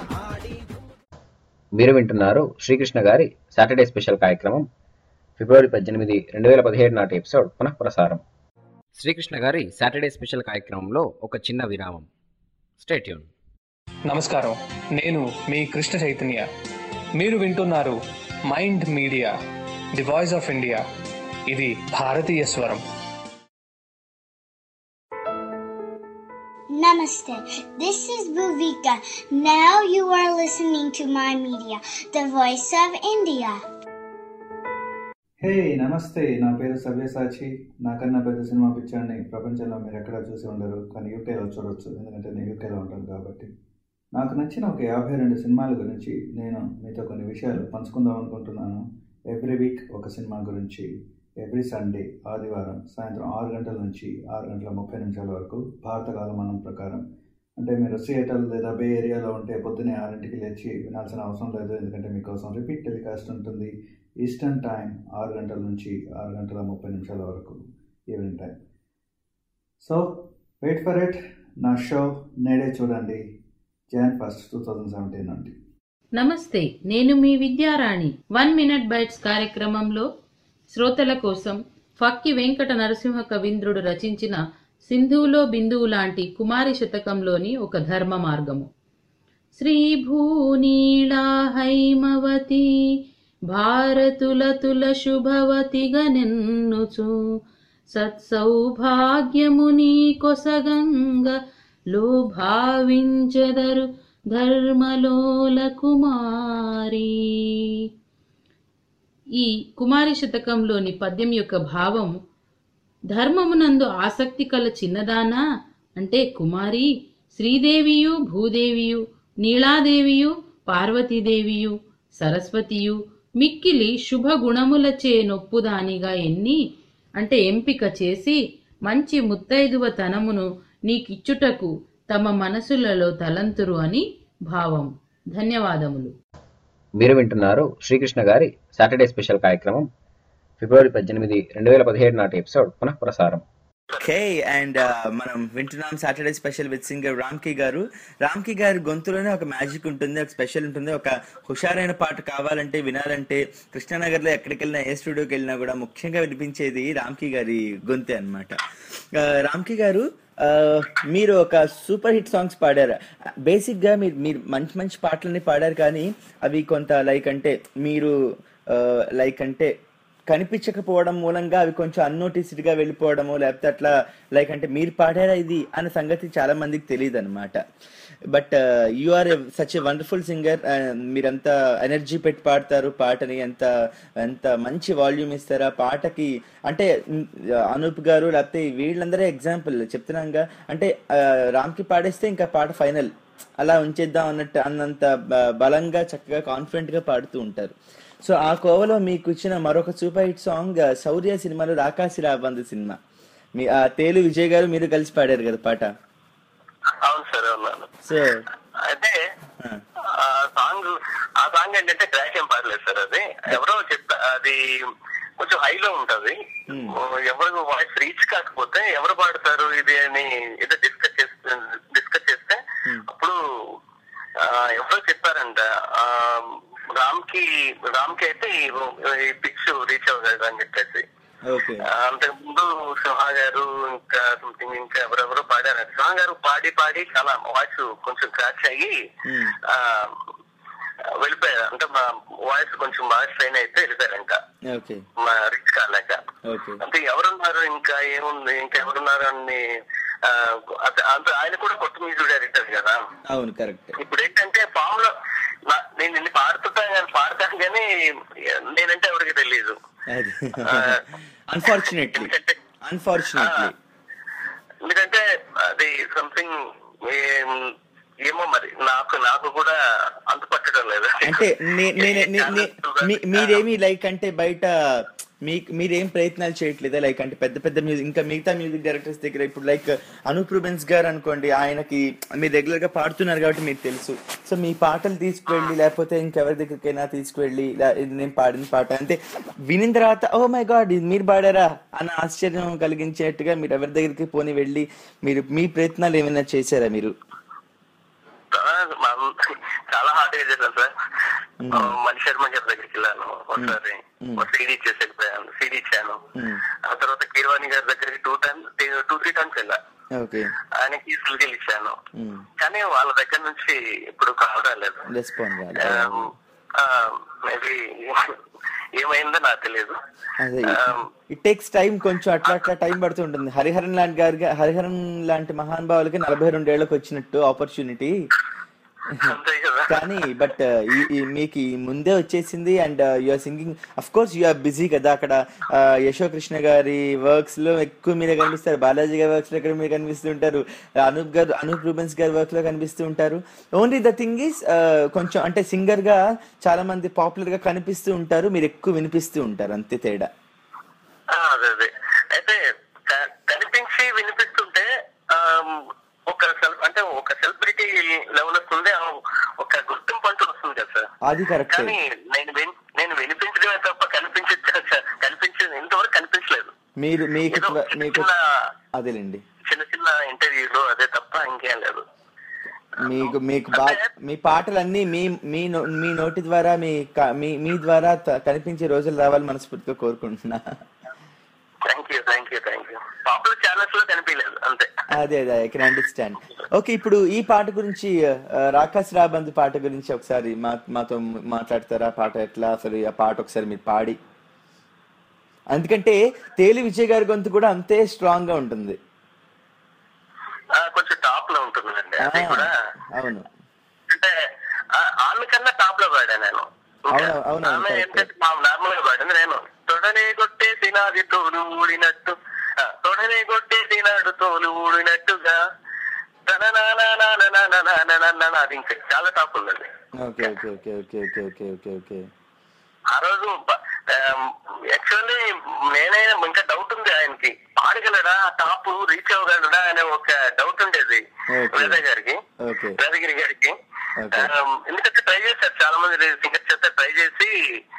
మీరు వింటున్నారు శ్రీకృష్ణ గారి సాటర్డే స్పెషల్ కార్యక్రమం ఫిబ్రవరి పద్దెనిమిది రెండు వేల పదిహేడు నాటి ఎపిసోడ్ పునః ప్రసారం శ్రీకృష్ణ గారి సాటర్డే స్పెషల్ కార్యక్రమంలో ఒక చిన్న విరామం స్టేట్యూన్ నమస్కారం నేను మీ కృష్ణ చైతన్య మీరు వింటున్నారు mind media the voice of India ఇది భారతీయ స్వరం Namaste. This is Bhuvika. Now you are listening to my media, the voice of India. హే నమస్తే నా పేరు సవ్యసాచి నాకన్నా పెద్ద సినిమా పిక్చర్ని ప్రపంచంలో మీరు ఎక్కడా చూసి ఉండరు కానీ యూకేలో చూడొచ్చు ఎందుకంటే నేను యూకేలో ఉంటాను కాబట్టి నాకు నచ్చిన ఒక యాభై రెండు సినిమాల గురించి నేను మీతో కొన్ని విషయాలు పంచుకుందాం అనుకుంటున్నాను ఎవ్రీ వీక్ ఒక సినిమా గురించి ఎవ్రీ సండే ఆదివారం సాయంత్రం ఆరు గంటల నుంచి ఆరు గంటల ముప్పై నిమిషాల వరకు భారత కాలమానం ప్రకారం అంటే మీరు సియేటర్ లేదా బే ఏరియాలో ఉంటే పొద్దునే ఆరింటికి లేచి వినాల్సిన అవసరం లేదు ఎందుకంటే మీకోసం రిపీట్ టెలికాస్ట్ ఉంటుంది ఈస్టర్న్ టైం ఆరు గంటల నుంచి ఆరు గంటల ముప్పై నిమిషాల వరకు evening time so wait for it నా షో నేడే చూడండి June first two thousand seventeen నుండి నమస్తే నేను మీ విద్యారాణి వన్ మినిట్ బైట్స్ కార్యక్రమంలో శ్రోతల కోసం ఫక్కి వెంకట నరసింహ కవీంద్రుడు రచించిన సింధువులో బిందువు లాంటి కుమారి శతకంలోని ఒక ధర్మ మార్గము శ్రీభూనీళా హైమవతి భారతులతుల శుభవతిగా నెన్నుచు సత్సౌభాగ్యముని కొసగంగ లో భావించెదరు ధర్మలోల కుమారి ఈ కుమారి శతకంలోని పద్యం యొక్క భావం ధర్మమునందు ఆసక్తి కల చిన్నదానా అంటే కుమారి శ్రీదేవియు భూదేవియు నీలాదేవియు పార్వతీదేవియు సరస్వతియు మిక్కిలి శుభ గుణములచే నొప్పుదానిగా ఎన్ని అంటే ఎంపిక చేసి మంచి ముత్తైదువ తనమును నీకిచ్చుటకు తమ మనసులలో తలంతురు అని భావం ధన్యవాదములు మీరు వింటున్నారు శ్రీకృష్ణ గారి సాటర్డే స్పెషల్ కార్యక్రమం ఫిబ్రవరి పద్దెనిమిది రెండు వేల పదిహేడు నాటి ఎపిసోడ్ పునః ప్రసారం ఓకే అండ్ మనం వింటున్నాం Saturday special with singer Ramki గారు రామ్కి గారి గొంతులోనే ఒక మ్యాజిక్ ఉంటుంది ఒక స్పెషల్ ఉంటుంది ఒక హుషారైన పాట కావాలంటే వినాలంటే కృష్ణానగర్లో ఎక్కడికి వెళ్ళినా ఏ స్టూడియోకి వెళ్ళినా కూడా ముఖ్యంగా వినిపించేది రామ్కి గారి గొంతే అనమాట రామ్కి గారు ఆ, మీరు ఒక సూపర్ హిట్ సాంగ్స్ పాడారు బేసిక్ గా మీరు మీరు మంచి మంచి పాటలని పాడారు కానీ అవి కొంత లైక్ అంటే మీరు లైక్ అంటే కనిపించకపోవడం మూలంగా అవి కొంచెం అన్నోటిస్డ్ గా వెళ్ళిపోవడము లేకపోతే అట్లా లైక్ అంటే మీరు పాడారా ఇది అనే సంగతి చాలా మందికి తెలియదు అనమాట but you are such a wonderful singer మీరంత ఎనర్జీ పెట్టి పాడతారు పాటని ఎంత ఎంత మంచి వాల్యూమ్ ఇస్తారు ఆ పాటకి అంటే మ్, అనూప్ గారు లేకపోతే వీళ్ళందరే ఎగ్జాంపుల్ చెప్తున్నాగా అంటే ఆ, రామ్కి పాడేస్తే ఇంకా పాట ఫైనల్ అలా ఉంచేద్దాం అన్నట్టు అన్నంత బ- బలంగా చక్కగా కాన్ఫిడెంట్ గా పాడుతూ ఉంటారు సో ఆ కోవలో మీకు ఇచ్చిన మరొక సూపర్ హిట్ సాంగ్ ఆ, శౌర్య సినిమాలో రాకాసి రాబందు సినిమా మీ ఆ తేలు విజయ్ గారు మీరు కలిసి పాడారు కదా పాట అవును సార్ అవును సో అయితే ఆ సాంగ్ ఆ సాంగ్ ఏంటంటే ట్రాక్ ఏం పాడలేదు సార్ అది ఎవరో చెప్తా అది కొంచెం హైలో ఉంటది ఎవరు వాయిస్ రీచ్ కాకపోతే ఎవరు పాడతారు ఇది అని ఏదో డిస్కస్ చేస్తే డిస్కస్ చేస్తే అప్పుడు ఆ, ఎవరో చెప్పారంట ఆ, రామ్ కి రామ్ కి అయితే ఈ పిక్స్ రీచ్ అవ్వలేదు అని చెప్పేసి ఓకే ఆ, అంతకుముందు సింహ గారు ఇంకా సంథింగ్ ఇంకా ఎవరెవరో పాడారు సింహ గారు పాడి పాడి చాలా వాయిస్ కొంచెం క్రాచ్ అయ్యి ఆ, వెళ్ళిపోయారు అంటే మా వాయిస్ కొంచెం బాగా స్ట్రెయిన్ అయితే వెళ్ళిపోయారంట ఓకే మా రిచ్ కాలేక ఓకే అంటే ఎవరున్నారు ఇంకా ఏముంది ఇంకా ఎవరున్నారు అని ఆ, అత- అంత ఆయన కూడా కొత్త మ్యూజిక్ డైరెక్టర్ కదా అవును కరెక్ట్ ఇప్పుడు ఏంటంటే ఫామ్ లో నా- నేను ఇన్ని పాడుతుంటాను కానీ పాడతాను కానీ నేనంటే ఎవరికి తెలియదు అది అన్ఫార్చునేట్లీ అన్ఫార్చునేట్లీ ఎందుకంటే అది సంథింగ్ ఏమో మరి నాకు నాకు కూడా అంత పట్టడం లేదు అంటే నే- నేనే నే- నే- మీ- మీరేమి లైక్ అంటే బయట మీ మీరేం ప్రయత్నాలు చేయట్లేదా లైక్ అంటే పెద్ద పెద్ద మ్యూజిక్ ఇంకా మిగతా మ్యూజిక్ డైరెక్టర్స్ దగ్గర ఇప్పుడు లైక్ అనూప్ రూబెన్స్ గారు అనుకోండి ఆయనకి మీరు రెగ్యులర్ గా పాడుతున్నారు కాబట్టి మీకు తెలుసు సో మీ పాటలు తీసుకువెళ్ళి లేకపోతే ఇంకెవరి దగ్గరికైనా తీసుకువెళ్ళి ఇలా ఇది నేను పాడిన పాట అంటే వినిన తర్వాత ఓ మై గాడ్ ఇది మీరు పాడారా అన్న ఆశ్చర్యం కలిగించేట్టుగా మీరు ఎవరి దగ్గరికి పోని వెళ్ళి మీరు మీ ప్రయత్నాలు ఏమైనా చేశారా మీరు మా- చాలా హార్డ్ గా చేశాను సార్ మణి శర్మ గారి దగ్గరికి వెళ్ళాను ఒకసారి సీడీ ఇచ్చేసి వెళ్ళిపోయాను సీడీ ఇచ్చాను ఆ తర్వాత కీరవాణి గారి దగ్గరికి two times two three times వెళ్ళా ఓకే ఆయనకి సిల్కీలు ఇచ్చాను కానీ వాళ్ళ దగ్గర నుంచి ఇప్పుడు కాల్ రాలేదు రెస్పాండ్ రాలేదు మేబీ ఏమైందో నాకు తెలియదు అదే ఇట్ టేక్స్ టైం కొంచెం అట్లా అట్లా టైం పడుతుంటుంది హరిహరన్ లాంటి గారికి హరిహరన్ లాంటి మహానుభావులకి నలభై రెండేళ్లకు వచ్చినట్టు ఆపర్చునిటీ కానీ బట్ మీకు ఈ ముందే వచ్చేసింది and are singing of course are busy కదా అక్కడ ఆ, యశో కృష్ణ గారి వర్క్స్ లో ఎక్కువ మీరే కనిపిస్తారు బాలాజీ గారి వర్క్స్ లో ఎక్కడ మీరు కనిపిస్తుంటారు అనూప్ గారు అనూప్ రూబెన్స్ గారి వర్క్ లో కనిపిస్తూ ఉంటారు ఓన్లీ ద థింగ్ ఈస్ కొంచెం అంటే సింగర్ గా చాలా మంది పాపులర్ గా కనిపిస్తూ ఉంటారు మీరు ఎక్కువ వినిపిస్తూ ఉంటారు అంతే తేడా ఆ, అదే అదే అయితే క- కనిపించి వినిపిస్తుంటే ఆమ్, ఒక సెల్ అంటే ఒక సెలబ్రిటీ లెవెల్ వస్తుంది ఆ ఒక గుర్తింపు అంటూ వస్తుంది కదా సార్ అది కరెక్ట్ కానీ నేను విన్- నేను వినిపించడమే తప్ప కనిపించ కనిపించింది ఇంతవరకు కనిపించలేదు మీరు మీకు ఏదో మీకు చిన్న అదేలేండి చిన్న చిన్న ఇంటర్వ్యూలు అదే తప్ప ఇంకేం లేదు మీకు మీకు బా మీ పాటలన్నీ మీ మీ నో- మీ నోటి ద్వారా మీ క- మీ మీ ద్వారా త- కనిపించే రోజులు రావాలి మనస్ఫూర్తిగా కోరుకుంటున్నా thank you thank you thank you popular channels లో కనిపించలేదు అంతే అదే అదే ఐ కెన్ అండర్స్టాండ్ ఓకే ఇప్పుడు ఈ పాట గురించి ఆ, రాకాస్ రాబంద్ పాట గురించి ఒకసారి మా మాతో మాట్లాడతారా పాట ఎట్లా అసలు ఆ పాట ఒకసారి మీరు పాడి ఎందుకంటే తేలి విజయ్ గారి గొంతు కూడా అంతే స్ట్రాంగ్ గా ఉంటుంది ఆ, కొంచెం టాప్ లో ఉంటుందండి అది ఆ, కూడా అవును అంటే ఆ- ఆమె కన్నా టాప్ లో పాడా నేను అవును అవును ఆమె ఏంటంటే మా నార్మల్ గా పాడింది నేను తొడనే కొట్టేసి నాది తోలు ఊడినట్టు ఆ, తొడనే కొట్టేసి నాడు తోలు ఊడినట్టుగా తననానానానానానానానానా, అది ఇంకా చాలా టాప్ ఉందండి okay okay okay okay okay okay okay okay ఆ రోజు యాక్చువల్లీ నేనే ఇంకా డౌట్ ఉంది ఆయనకి పాడగలడా టాప్ రీచ్ అవ్వగలడా అనే ఒక డౌట్ ఉండేది Okay. వేద గారికి ఓకే వేదగిరి గారికి Okay. Um, ఎందుకంటే ట్రై చేశారు చాలా మంది సింగర్స్ చేత ట్రై చేసి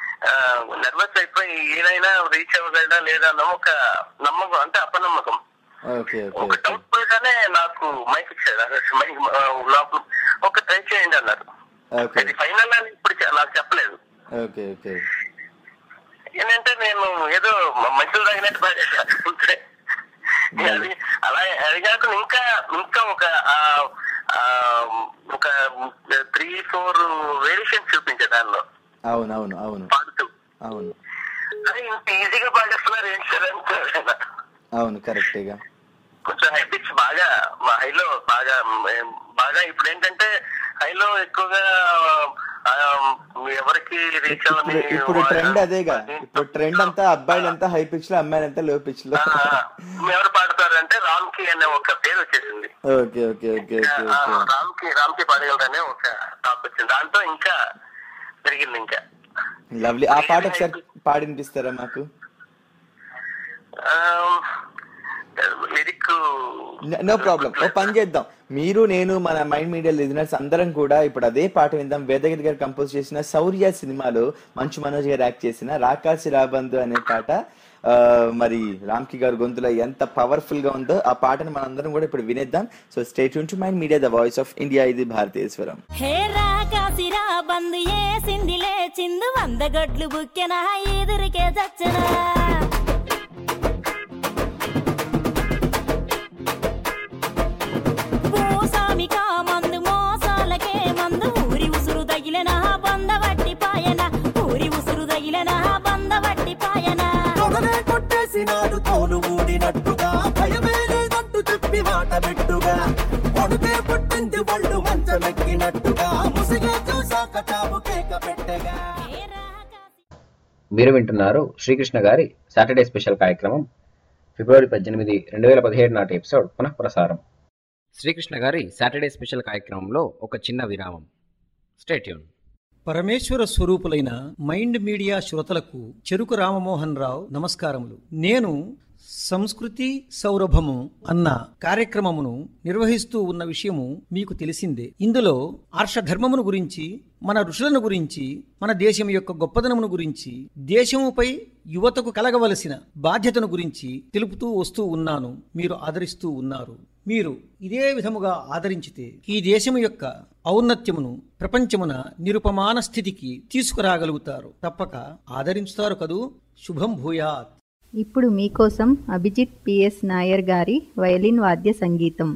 నర్వస్ అయిపోయి ఏదైనా రీచ్ అవ్వగలడా లేదా అన్న ఒక నమ్మకం అంటే అపనమ్మకం ఓకే ఓకే ఒక డౌట్ పోయగానే నాకు మైక్ ఇచ్చారు అసలు మైక్ ఆ, లోపల ఒక ట్రై చేయండి అన్నారు ఓకే అది ఫైనల్ అని ఇప్పుడు చె- నాకు చెప్పలేదు ఓకే ఓకే ఏంటంటే నేను ఏదో మ- మంచులు తాగినట్టు పాడేశాను అది అలా అది కాకుండా ఇంకా ఇంకా ఒక ఆ, ఆ, ఒక త్రీ ఫోర్ వేరియేషన్ చూపించే దానిలో అవును అవును అవును పాడుతూ అవును అది ఇంత ఈజీగా పాడేస్తున్నారు ఏంటి సార్ అంటే అవును కరెక్టేగా కొంచెం హై పిచ్ బాగా మా హైలో బాగా మ్, బాగా ఇప్పుడు ఏంటంటే హైలో ఎక్కువగా ఆ, ఎవరికి రీచ్ ఇప్పుడు ఇప్పుడు ట్రెండ్ అదేగా ఇప్పుడు ట్రెండ్ అంతా అబ్బాయిలంతా హై పిచ్ లో అమ్మాయిలంతా లో పిచ్ లో ఎవరు పాడతారంటే రామ్ కి అనే ఒక పేరు వచ్చేసింది ఓకే ఓకే ఓకే ఓకే ఆ, ఓకే రామ్ కి రామ్ కి పాడగలరనే ఒక టాప్ వచ్చింది దాంతో ఇంకా పెరిగింది ఇంకా లవ్లీ ఆ పాట ఒకసారి పాడి వినిపిస్తారా మాకు లిరిక్ నో ప్రాబ్లం ఓ పని చేద్దాం మీరు నేను మన మైండ్ మీడియా లిజనర్స్ అందరం కూడా ఇప్పుడు అదే పాట విందాం వేదగిరి గారు కంపోజ్ చేసిన శౌర్య సినిమాలో మంచు మనోజ్ గారు యాక్ట్ చేసిన రాకాసి రాబందు అనే పాట ఆ, మరి రామ్కి గారు గొంతులో ఎంత పవర్ఫుల్ గా ఉందో ఆ పాటను మనందరం కూడా ఇప్పుడు వినేద్దాం so stay tuned to mind media the voice of India ఇది భారతీయస్వరం హే రాకాసిరా బందు ఏసింది లేచిందు వంద గొడ్లు బుక్కెన ఎదురికే చచ్చనా భూస్వామికా మందు మోసాలకే మందు ఊరి ఉసురు తగిలిన బంద వట్టి పాయన ఊరి ఉసురు తగిలిన బంద వట్టి పాయన తొడనే కొట్టేసినాడు తోలు ఊడినట్టుగా భయమే లేదంటూ చెప్పి మాట పెట్టుగా కొడుకే పుట్టింది ఒళ్ళు మంచమెక్కినట్టుగా ముసిగా చూసాక చావు కేక పెట్టగా మీరు వింటున్నారు శ్రీకృష్ణ గారి సాటర్డే స్పెషల్ కార్యక్రమం ఫిబ్రవరి పద్దెనిమిది రెండు వేల పదిహేడు నాటి ఎపిసోడ్ పునః ప్రసారం శ్రీకృష్ణ గారి సాటర్డే స్పెషల్ కార్యక్రమంలో ఒక చిన్న విరామం స్టేట్యూన్ పరమేశ్వర స్వరూపులైన మైండ్ మీడియా శ్రోతలకు చెరుకు రామమోహన్ రావు నమస్కారములు నేను సంస్కృతి సౌరభము అన్న కార్యక్రమమును నిర్వహిస్తూ ఉన్న విషయము మీకు తెలిసిందే ఇందులో ఆర్షధర్మమును గురించి మన ఋషులను గురించి మన దేశం యొక్క గొప్పదనమును గురించి దేశముపై యువతకు కలగవలసిన బాధ్యతను గురించి తెలుపుతూ వస్తూ ఉన్నాను మీరు ఆదరిస్తూ ఉన్నారు మీరు ఇదే విధముగా ఆదరించితే ఈ దేశము యొక్క ఔన్నత్యమును ప్రపంచమున నిరుపమాన స్థితికి తీసుకురాగలుగుతారు తప్పక ఆదరించుతారు కదూ శుభం భూయాత్ ఇప్పుడు మీకోసం అభిజిత్ పిఎస్ నాయర్ గారి వయలిన్ వాద్య సంగీతం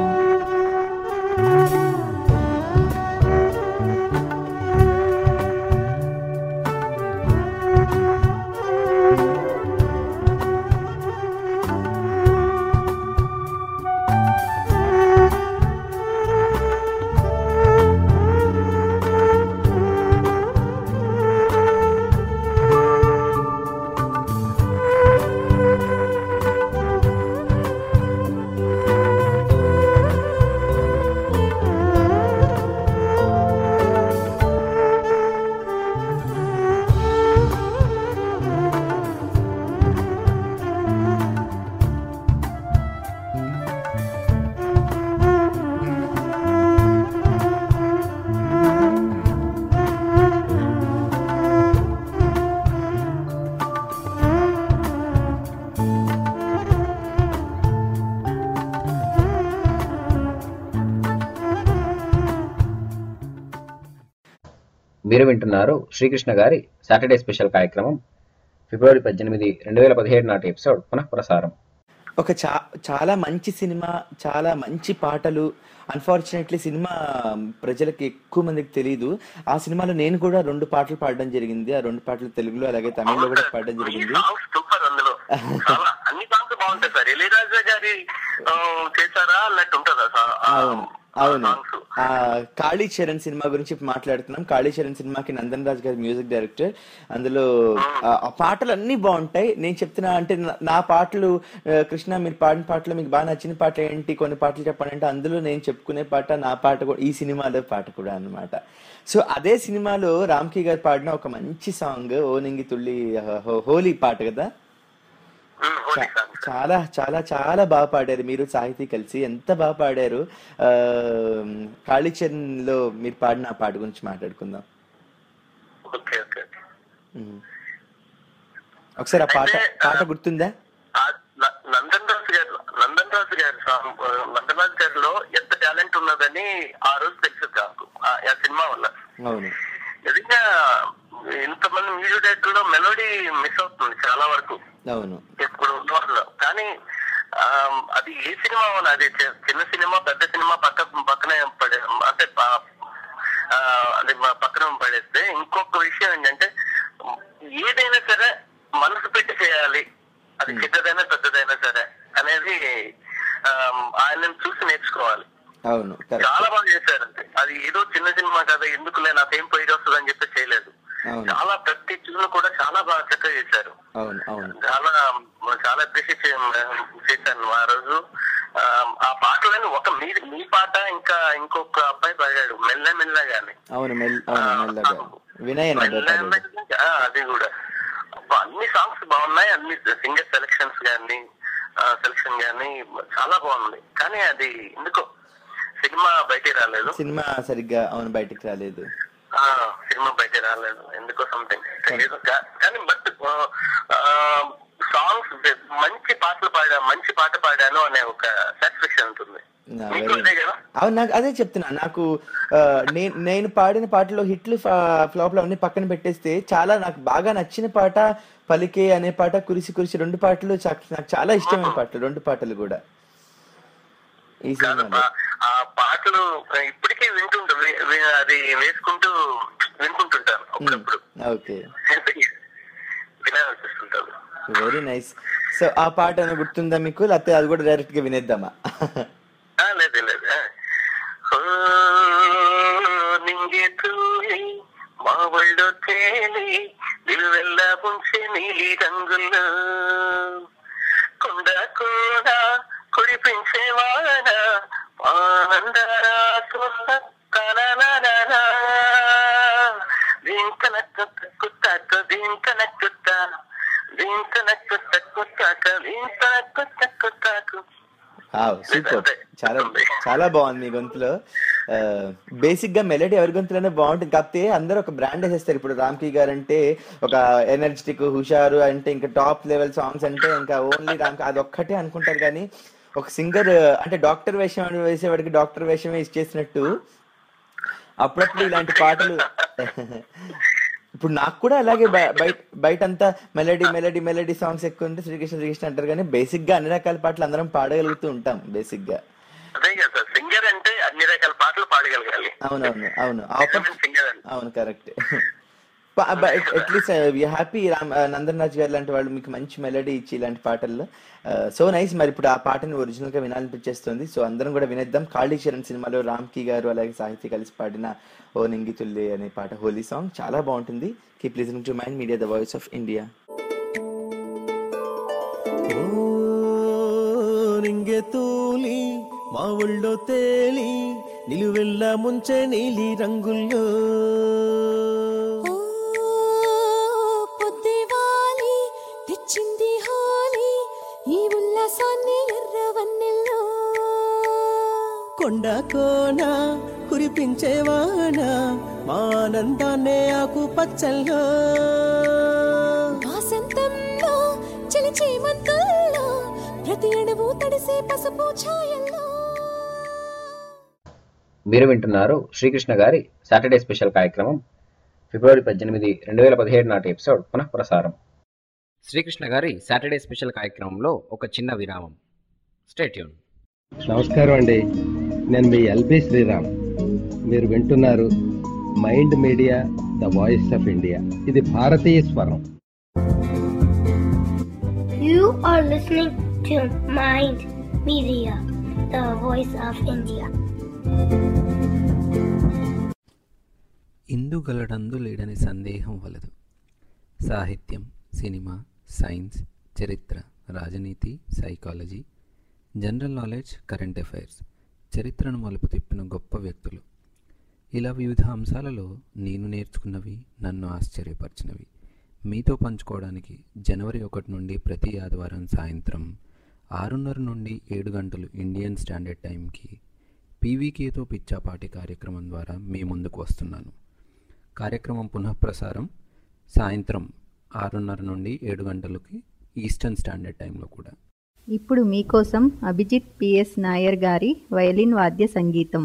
మీరు వింటున్నారు శ్రీకృష్ణ గారి సాటర్డే స్పెషల్ కార్యక్రమం ఫిబ్రవరి పద్దెనిమిది రెండు వేల పదిహేడు నాటి ఎపిసోడ్ పునః ప్రసారం ఒక చా చాలా మంచి సినిమా చాలా మంచి పాటలు అన్ఫార్చునేట్లీ సినిమా ప్రజలకి ఎక్కువ మందికి తెలియదు ఆ సినిమాలో నేను కూడా రెండు పాటలు పాడడం జరిగింది ఆ రెండు పాటలు తెలుగులో అలాగే తమిళ్లో కూడా పాడడం జరిగింది సూపర్ అందులో చాలా అన్ని సాంగ్స్ బాగుంటాయి సార్ ఇళయరాజా గారి ఆ, చేశారా అన్నట్టు ఉంటుందా సార్ అవును అవును ఆ కాళీ చరణ్ సినిమా గురించి ఇప్పుడు మాట్లాడుతున్నాం కాళీ చరణ్ సినిమాకి నందన్ రాజ్ గారి మ్యూజిక్ డైరెక్టర్ అందులో ఆ ఆ పాటలు అన్ని బాగుంటాయి నేను చెప్తున్నా అంటే నా- నా పాటలు ఆ, కృష్ణ మీరు పాడిన పాటలు మీకు బాగా నచ్చిన పాట ఏంటి కొన్ని పాటలు చెప్పండి అంటే అందులో నేను చెప్పుకునే పాట నా పాట కూడా ఈ సినిమాలో పాట కూడా అన్నమాట సో అదే సినిమాలో రామ్కి గారు పాడిన ఒక మంచి సాంగ్ ఓ నింగి తుళ్ళి హో- హోలీ పాట కదా చా- చాలా చాలా చాలా బాగా పాడారు మీరు సాహితీ కలిసి ఎంత బాగా పాడారు ఆ, కాళీచరణ్ లో మీరు పాడిన ఆ పాట గురించి మాట్లాడుకుందాం ఓకే ఓకే ఉమ్. ఒకసారి ఆ పాట పాట గుర్తుందా నందన్ దాస్ గారు నందన్ నందనాథ్ గారిలో ఎంత టాలెంట్ ఉన్నదని ఆ రోజు తెలిసింది నాకు ఆ ఆ సినిమా వల్ల అవును నిజంగా ఇంతమంది మ్యూజిక్ డైరెక్టర్ లో మెలోడీ మిస్ అవుతుంది చాలా వరకు అవును ఇప్పుడు ఉన్న వాళ్ళలో కానీ ఆ, అది ఏ సినిమా వల్ల అది చి- చిన్న సినిమా పెద్ద సినిమా పక్క పక్కనే పడే అంటే ప- ఆ, అది మా పక్కన పడేస్తే ఇంకొక విషయం ఏంటంటే ఏదైనా సరే మనసు పెట్టి చేయాలి అది చిన్నదైనా పెద్దదైనా సరే అనేది ఆ, ఆయనను చూసి నేర్చుకోవాలి అవును కరెక్ట్ చాలా బాగా చేశారంటే అది ఏదో చిన్న సినిమా కదా ఎందుకులే నాకేం పోయి వస్తుంది అని చెప్పి చేయలేదు అవును చాలా ప్రతి ట్యూన్ కూడా చాలా బాగా చక్కగా చేశారు అవును అవును చాలా చాలా అప్రిషియేట్ చేశాను ఆ రోజు ఆ, ఆ పాటలని ఒక మీ మీ పాట ఇంకా ఇంకొక అబ్బాయి పాడాడు మెల్ల మెల్లగానే అవును మెల్ అవును మెల్లగా వినయ్ నా మెల్ల మెల్లగా, ఆ, అది కూడా అబ్బా, అన్ని సాంగ్స్ బాగున్నాయి అన్ని సింగర్ సెలక్షన్స్ గానీ సెలక్షన్ గానీ చాలా బాగుంది కానీ అది ఎందుకో సినిమా బయటికి రాలేదు సినిమా సరిగ్గా అవును బయటికి రాలేదు ఆ సినిమా బయట రాలేదు ఎందుకో సంథింగ్ తెలియదు కా- కానీ బట్ సాంగ్స్ మంచి పాటలు పాడా మంచి పాట పాడాను అనే ఒక సాటిస్ఫాక్షన్ ఉంటుంది నా మీకు very- అదే కదా అవును నాకు అదే చెప్తున్నా నాకు ఆ, నేను నేను పాడిన పాటలో హిట్లు ఫ్లాప్లు అన్ని పక్కన పెట్టేస్తే చాలా నాకు బాగా నచ్చిన పాట పలికే అనే పాట కురిసి కురిసి రెండు పాటలు చా- నాకు చాలా ఇష్టమైన పాటలు రెండు పాటలు కూడా ఈ సినిమాలో ఆ పాటలు ఇప్పటికీ వింటుంటా వి- వి- అది వేసుకుంటూ వినుకుంటుంటాను అప్పుడప్పుడు ఓకే వినాలనిపిస్తుంటాను వెరీ నైస్ సో ఆ పాట ఏమైనా గుర్తుందా మీకు లేకపోతే అది కూడా డైరెక్ట్ గా వినేద్దామా ఆ, లేదు లేదు ఆ. ఓ, నింగే తూలి మా ఒళ్ళో తేలి నిలువెల్ల ముంచే నీలి రంగుల్లో కొండ కూడా కుడిపించే వాన ఆనందరా దీంకన కుత్తాక దీంకన కుత్త దీంకన కుత్త కుత్తాక దీంకన కుత్త కుత్తాకు సూపర్ చాలా చాలా బాగుంది మీ గొంతులో బేసిక్ గా మెలడీ ఎవరి గొంతులోనే బాగుంటుంది కాకపోతే అందరూ ఒక బ్రాండ్ వేసేస్తారు ఇప్పుడు రామ్కి గారు అంటే ఒక ఎనర్జెటిక్ హుషారు అంటే ఇంకా టాప్ లెవెల్ సాంగ్స్ అంటే ఇంకా ఓన్లీ రామ్కి అది ఒక్కటే అనుకుంటారు కానీ ఒక సింగర్ అంటే డాక్టర్ వేషం వేసేవాడికి డాక్టర్ వేషమే ఇచ్చేసినట్టు అప్పుడప్పుడు ఇలాంటి పాటలు ఇప్పుడు నాకు కూడా అలాగే బయ- బయట బయట అంతా మెలడీ మెలడీ మెలడీ సాంగ్స్ ఎక్కువ ఉంటే శ్రీకృష్ణ శ్రీకృష్ణ అంటారు కానీ బేసిక్ గా అన్ని రకాల పాటలు అందరం పాడగలుగుతూ ఉంటాం బేసిక్ గా అదే కదా సింగర్ అంటే అన్ని రకాల పాటలు పాడగలగాలి అవునవును అవును ఆపర్ సింగర్ అంటే అవును correct at least happy Ram Nandan గారు లాంటి వాళ్ళు మీకు మంచి మెలడీ ఇచ్చి ఇలాంటి పాటల్లో సో నైస్ మరి ఇప్పుడు ఆ పాటని ఒరిజినల్ గా వినాలనిపించేస్తుంది సో అందరం కూడా వినేద్దాం కాళీ చరణ్ సినిమాలో రామ్కి గారు అలాగే సాహిత్య కలిసి పాడిన ఓ నింగితుల్లి అనే పాట హోలీ సాంగ్ చాలా బాగుంటుంది keep listening to mind media the voice of India నింగే తూలి మా ఒళ్ళో తేలి నిలువెల్ల ముంచే నీలి రంగుల్లో పొద్దువాలి తెచ్చింది హోలీ ఈ ఉల్లాసాన్ని ఎర్రవన్నెల్లో కొండ కోన కురిపించే వాన మా ఆనందాన్నే ఆకు పచ్చల్లో వాసంతంలో చిలిచే మంతుల్లో ప్రతి అణువు తడిసే పసుపు ఛాయల్లో మీరు వింటున్నారు శ్రీకృష్ణ గారి సాటర్డే స్పెషల్ కార్యక్రమం ఫిబ్రవరి పద్దెనిమిది రెండు వేల పదిహేడు నాటి ఎపిసోడ్ పునః ప్రసారం శ్రీకృష్ణ గారి సాటర్డే స్పెషల్ కార్యక్రమంలో ఒక చిన్న విరామం స్టేట్యూన్ నమస్కారం అండి నేను మీ ఎల్బి శ్రీరామ్ మీరు వింటున్నారు mind media the voice of India ఇది భారతీయ స్వరం You are listening to Mind Media, the voice of India. ఇందుగలడందు లేడని సందేహం వలదు సాహిత్యం సినిమా సైన్స్ చరిత్ర రాజనీతి psychology general knowledge current affairs చరిత్రను మలుపు తిప్పిన గొప్ప వ్యక్తులు ఇలా వివిధ అంశాలలో నేను నేర్చుకున్నవి నన్ను ఆశ్చర్యపరిచినవి మీతో పంచుకోవడానికి జనవరి ఒకటి నుండి ప్రతి ఆదివారం సాయంత్రం ఆరున్నర నుండి ఏడు గంటలు ఇండియన్ స్టాండర్డ్ టైంకి పీవీకేతో పిచ్చాపాటి కార్యక్రమం ద్వారా మీ ముందుకు వస్తున్నాను కార్యక్రమం పునఃప్రసారం సాయంత్రం ఆరున్నర నుండి ఏడు గంటలకి ఈస్టర్న్ స్టాండర్డ్ టైంలో కూడా ఇప్పుడు మీకోసం అభిజిత్ పిఎస్ నాయర్ గారి వయలిన్ వాద్య సంగీతం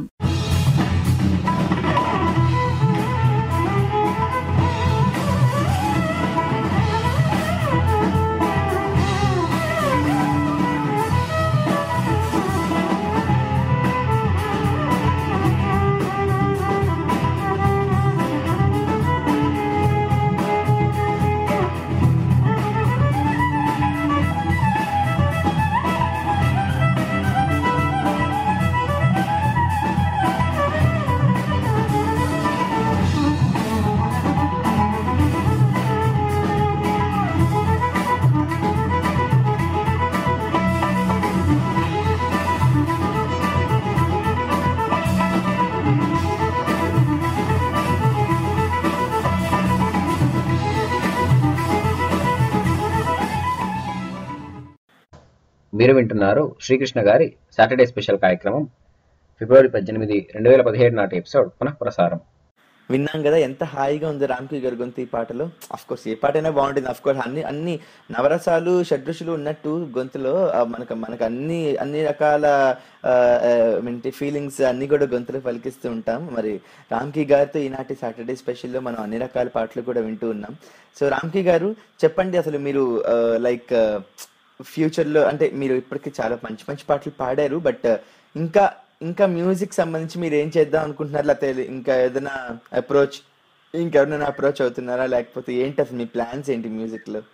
మీరు వింటున్నారు శ్రీకృష్ణ గారి సాటర్డే స్పెషల్ కార్యక్రమం ఫిబ్రవరి పద్దెనిమిది రెండు వేల పదిహేడు నాటి ఎపిసోడ్ పునః ప్రసారం విన్నాం కదా ఎంత హాయిగా ఉంది రామ్కి గారి గొంతు ఈ పాటలో అఫ్ కోర్స్ ఏ పాటైనా బాగుంటుంది అఫ్ కోర్స్ అన్ని అన్ని నవరసాలు షడ్రుషులు ఉన్నట్టు గొంతులో ఆ, మనకు మనకు అన్ని అన్ని రకాల ఆ, ఆ, ఏంటి ఫీలింగ్స్ అన్ని కూడా గొంతులో పలికిస్తూ ఉంటాం మరి రామ్కి గారితో ఈనాటి సాటర్డే స్పెషల్లో మనం అన్ని రకాల పాటలు కూడా వింటూ ఉన్నాం సో రామ్కి గారు చెప్పండి అసలు మీరు లైక్ ఫ్యూచర్లో అంటే మీరు ఇప్పటికి చాలా మంచి మంచి పాటలు పాడారు బట్ ఇంకా ఇంకా మ్యూజిక్ సంబంధించి మీరు ఏం చేద్దాం అనుకుంటున్నారు లేకపోతే ఇంకా ఏదైనా అప్రోచ్ ఇంకెవరైనా అప్రోచ్ అవుతున్నారా లేకపోతే ఏంటి అసలు మీ ప్లాన్స్ ఏంటి మ్యూజిక్ లో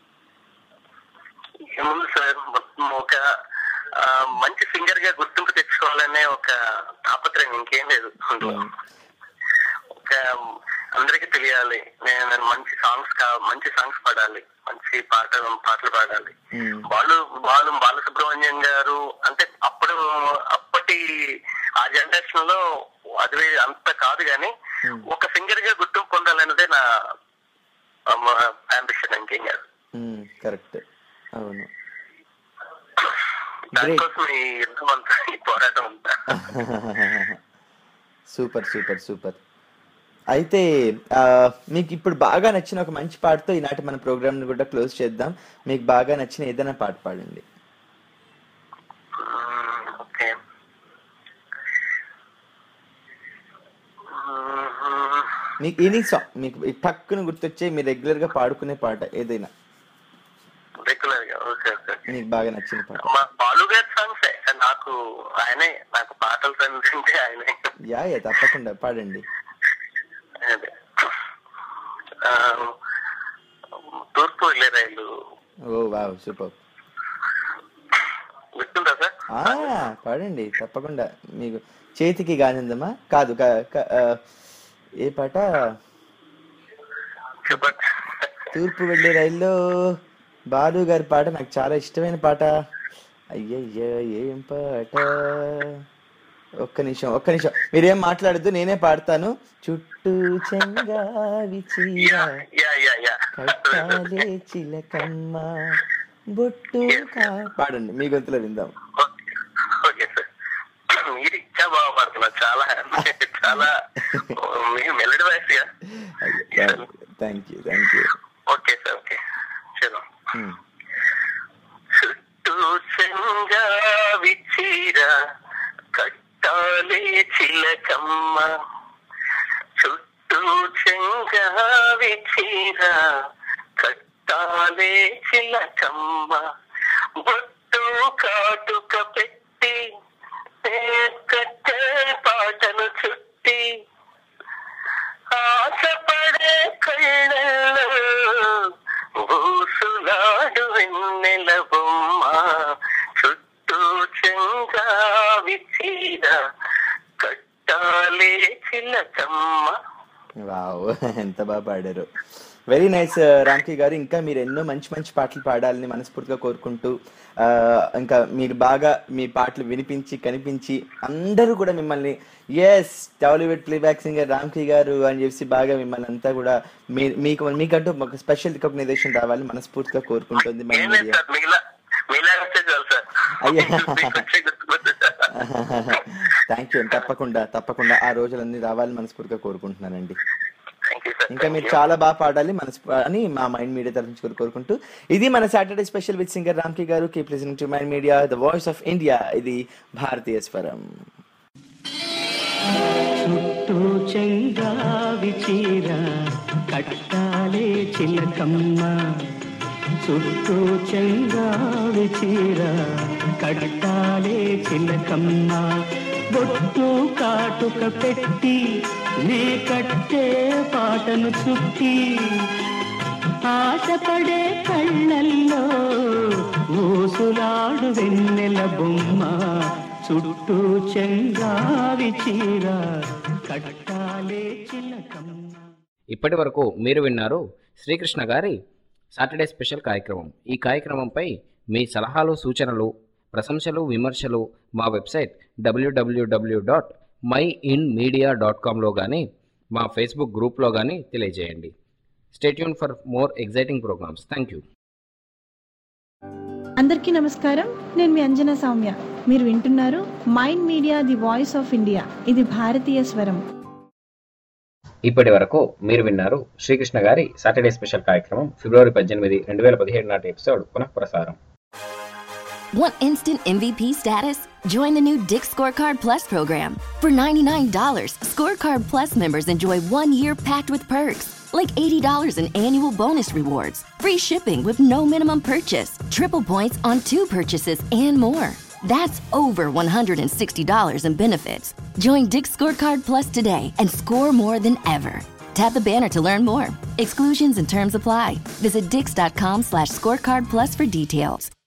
ఏముంది సార్ మొత్తం ఒక ఆ, మంచి సింగర్ గా గుర్తింపు తెచ్చుకోవాలనే ఒక తాపత్రయం ఇంకేం లేదు అందులో ఒక అందరికి తెలియాలి నేను మంచి సాంగ్స్ కా మంచి సాంగ్స్ పాడాలి మంచి పాట పాటలు పాడాలి బాలు బాలు బాలసుబ్రహ్మణ్యం గారు అంటే అప్పుడు అప్పటి ఆ జనరేషన్ లో అది అంత కాదు కానీ ఒక సింగర్ గా గుర్తింపు పొందాలన్నదే నా అంబిషన్ ఇంకేం కాదు కరెక్ట్ అవును దానికోసం ఈ యుద్ధం అంతా ఈ పోరాటం అంతా సూపర్ సూపర్ సూపర్ అయితే ఆ, మీకు ఇప్పుడు బాగా నచ్చిన ఒక మంచి పాటతో ఈనాటి మన ప్రోగ్రామ్ ని కూడా క్లోజ్ చేద్దాం మీకు బాగా నచ్చిన ఏదైనా పాట పాడండి ఓకే మీకు ఎనీ సాంగ్ మీకు టక్కున గుర్తొచ్చే మీరు రెగ్యులర్ గా పాడుకునే పాట ఏదైనా రెగ్యులర్ గా ఓకే ఓకే మీకు బాగా నచ్చిన పాట మా బాలు గారి సాంగ్స్ నాకు ఆయనే నాకు పాటలు అంటే ఆయనే యా యా తప్పకుండా పాడండి అదే ఆ, తూర్పు వెళ్ళే రైలు ఓ వావ్ సూపర్ గుర్తుందా సార్ ఆ పాడండి తప్పకుండా మీకు చేతికి గానిందమ్మా కాదు క- క- ఆ, ఏ పాట తూర్పు వెళ్ళే రైల్లో బాలు గారి పాట నాకు చాలా ఇష్టమైన పాట అయ్యయ్యో ఏం పాట ఒక్క నిమిషం ఒక్క నిమిషం మీరేం మాట్లాడద్దు నేనే పాడతాను చుట్టూ చెంగావి చీర యా యా యా కట్టాలే చిలకమ్మ బొట్టు కా పాడండి మీ గొంతులో విందాం ఓకే సార్ మీరు ఇంకా బాగా పాడుతున్నారు చాలా చాలా మీరు melody voice thank you thank you okay sir okay చలో చుట్టూ చెంగావి చీర కట్టాలే చిలకమ్మ చుట్టూ చెంగావి చీర కట్టాలే చిలకమ్మ బొట్టు కాటుక పెట్టి కట్టే పాటను చుట్టి ఆశపడే కళ్ళల్లో ఊసులాడు వెన్నెల బొమ్మ చుట్టూ చెంగావి చీర కట్టాలే చిలకమ్మ వావ్ ఎంత బాగా పాడారు వెరీ నైస్ రామ్కి గారు ఇంకా మీరు ఎన్నో మంచి మంచి పాటలు పాడాలని మనస్ఫూర్తిగా కోరుకుంటూ ఆ, ఇంకా మీరు బాగా మీ పాటలు వినిపించి కనిపించి అందరూ కూడా మిమ్మల్ని yes Tollywood playback singer Ramki గారు అని చెప్పి బాగా మిమ్మల్ని అంతా కూడా మీ మీకు మీకంటూ ఒక స్పెషల్ రికగ్నైజేషన్ రావాలని మనస్ఫూర్తిగా కోరుకుంటుంది మన ఏం లేదు మీడియా సార్ మీలా మీలాగా వస్తే చాలు సార్ అయ్యా మీకు వచ్చే గుర్తుకొస్తే చాలు. థ్యాంక్ యూ తప్పకుండా తప్పకుండా ఆ రోజులన్నీ రావాలని మనస్ఫూర్తిగా కోరుకుంటున్నానండి థ్యాంక్ యూ ఇంకా మీరు చాలా బాగా పాడాలి మన అని మా మైండ్ మీడియా తరఫు నుంచి కోరు- కోరుకుంటూ ఇది మన Saturday special with singer Ramki గారు keep listening to mind media the voice of India ఇది భారతీయ స్వరం చుట్టూ చెంగావి చీర కట్టాలే చిలకమ్మ చుట్టూ చెంగావి చీర కట్టాలే చిలకమ్మ బొట్టు కాటుక పెట్టి నే కట్టే పాటను చుట్టి ఆశపడే కళ్ళల్లో ఊసులాడు వెన్నెల బొమ్మ చుట్టూ చెంగావి చీర కట్టాలే చిలకమ్మ ఇప్పటి వరకు మీరు విన్నారు శ్రీకృష్ణ గారి సాటర్డే స్పెషల్ కార్యక్రమం ఈ కార్యక్రమంపై మీ సలహాలు సూచనలు ప్రశంసలు విమర్శలు మా వెబ్సైట్ డబ్ల్యూడబ్ల్యూడబ్ల్యూ dot my in media dot కామ్లో కానీ మా ఫేస్బుక్ గ్రూప్లో కానీ తెలియజేయండి stay tuned for more exciting programmes thank you అందరికీ నమస్కారం నేను మీ అంజనా సౌమ్య మీరు వింటున్నారు mind media the voice of India ఇది భారతీయ స్వరం ఇప్పటి వరకు మీరు విన్నారు శ్రీకృష్ణ గారి సాటర్డే స్పెషల్ కార్యక్రమం ఫిబ్రవరి పద్దెనిమిది రెండు వేల పదిహేడు నాటి ఎపిసోడ్ పునఃప్రసారం Want instant MVP status? Join the new Dick Scorecard Plus program. For $99, Scorecard Plus members enjoy one year packed with perks, like $80 in annual bonus rewards, free shipping with no minimum purchase, triple points on two purchases, and more. That's over $160 in benefits. Join Dick Scorecard Plus today and score more than ever. Tap the banner to learn more. Exclusions and terms apply. Visit dix.com slash scorecard plus for details.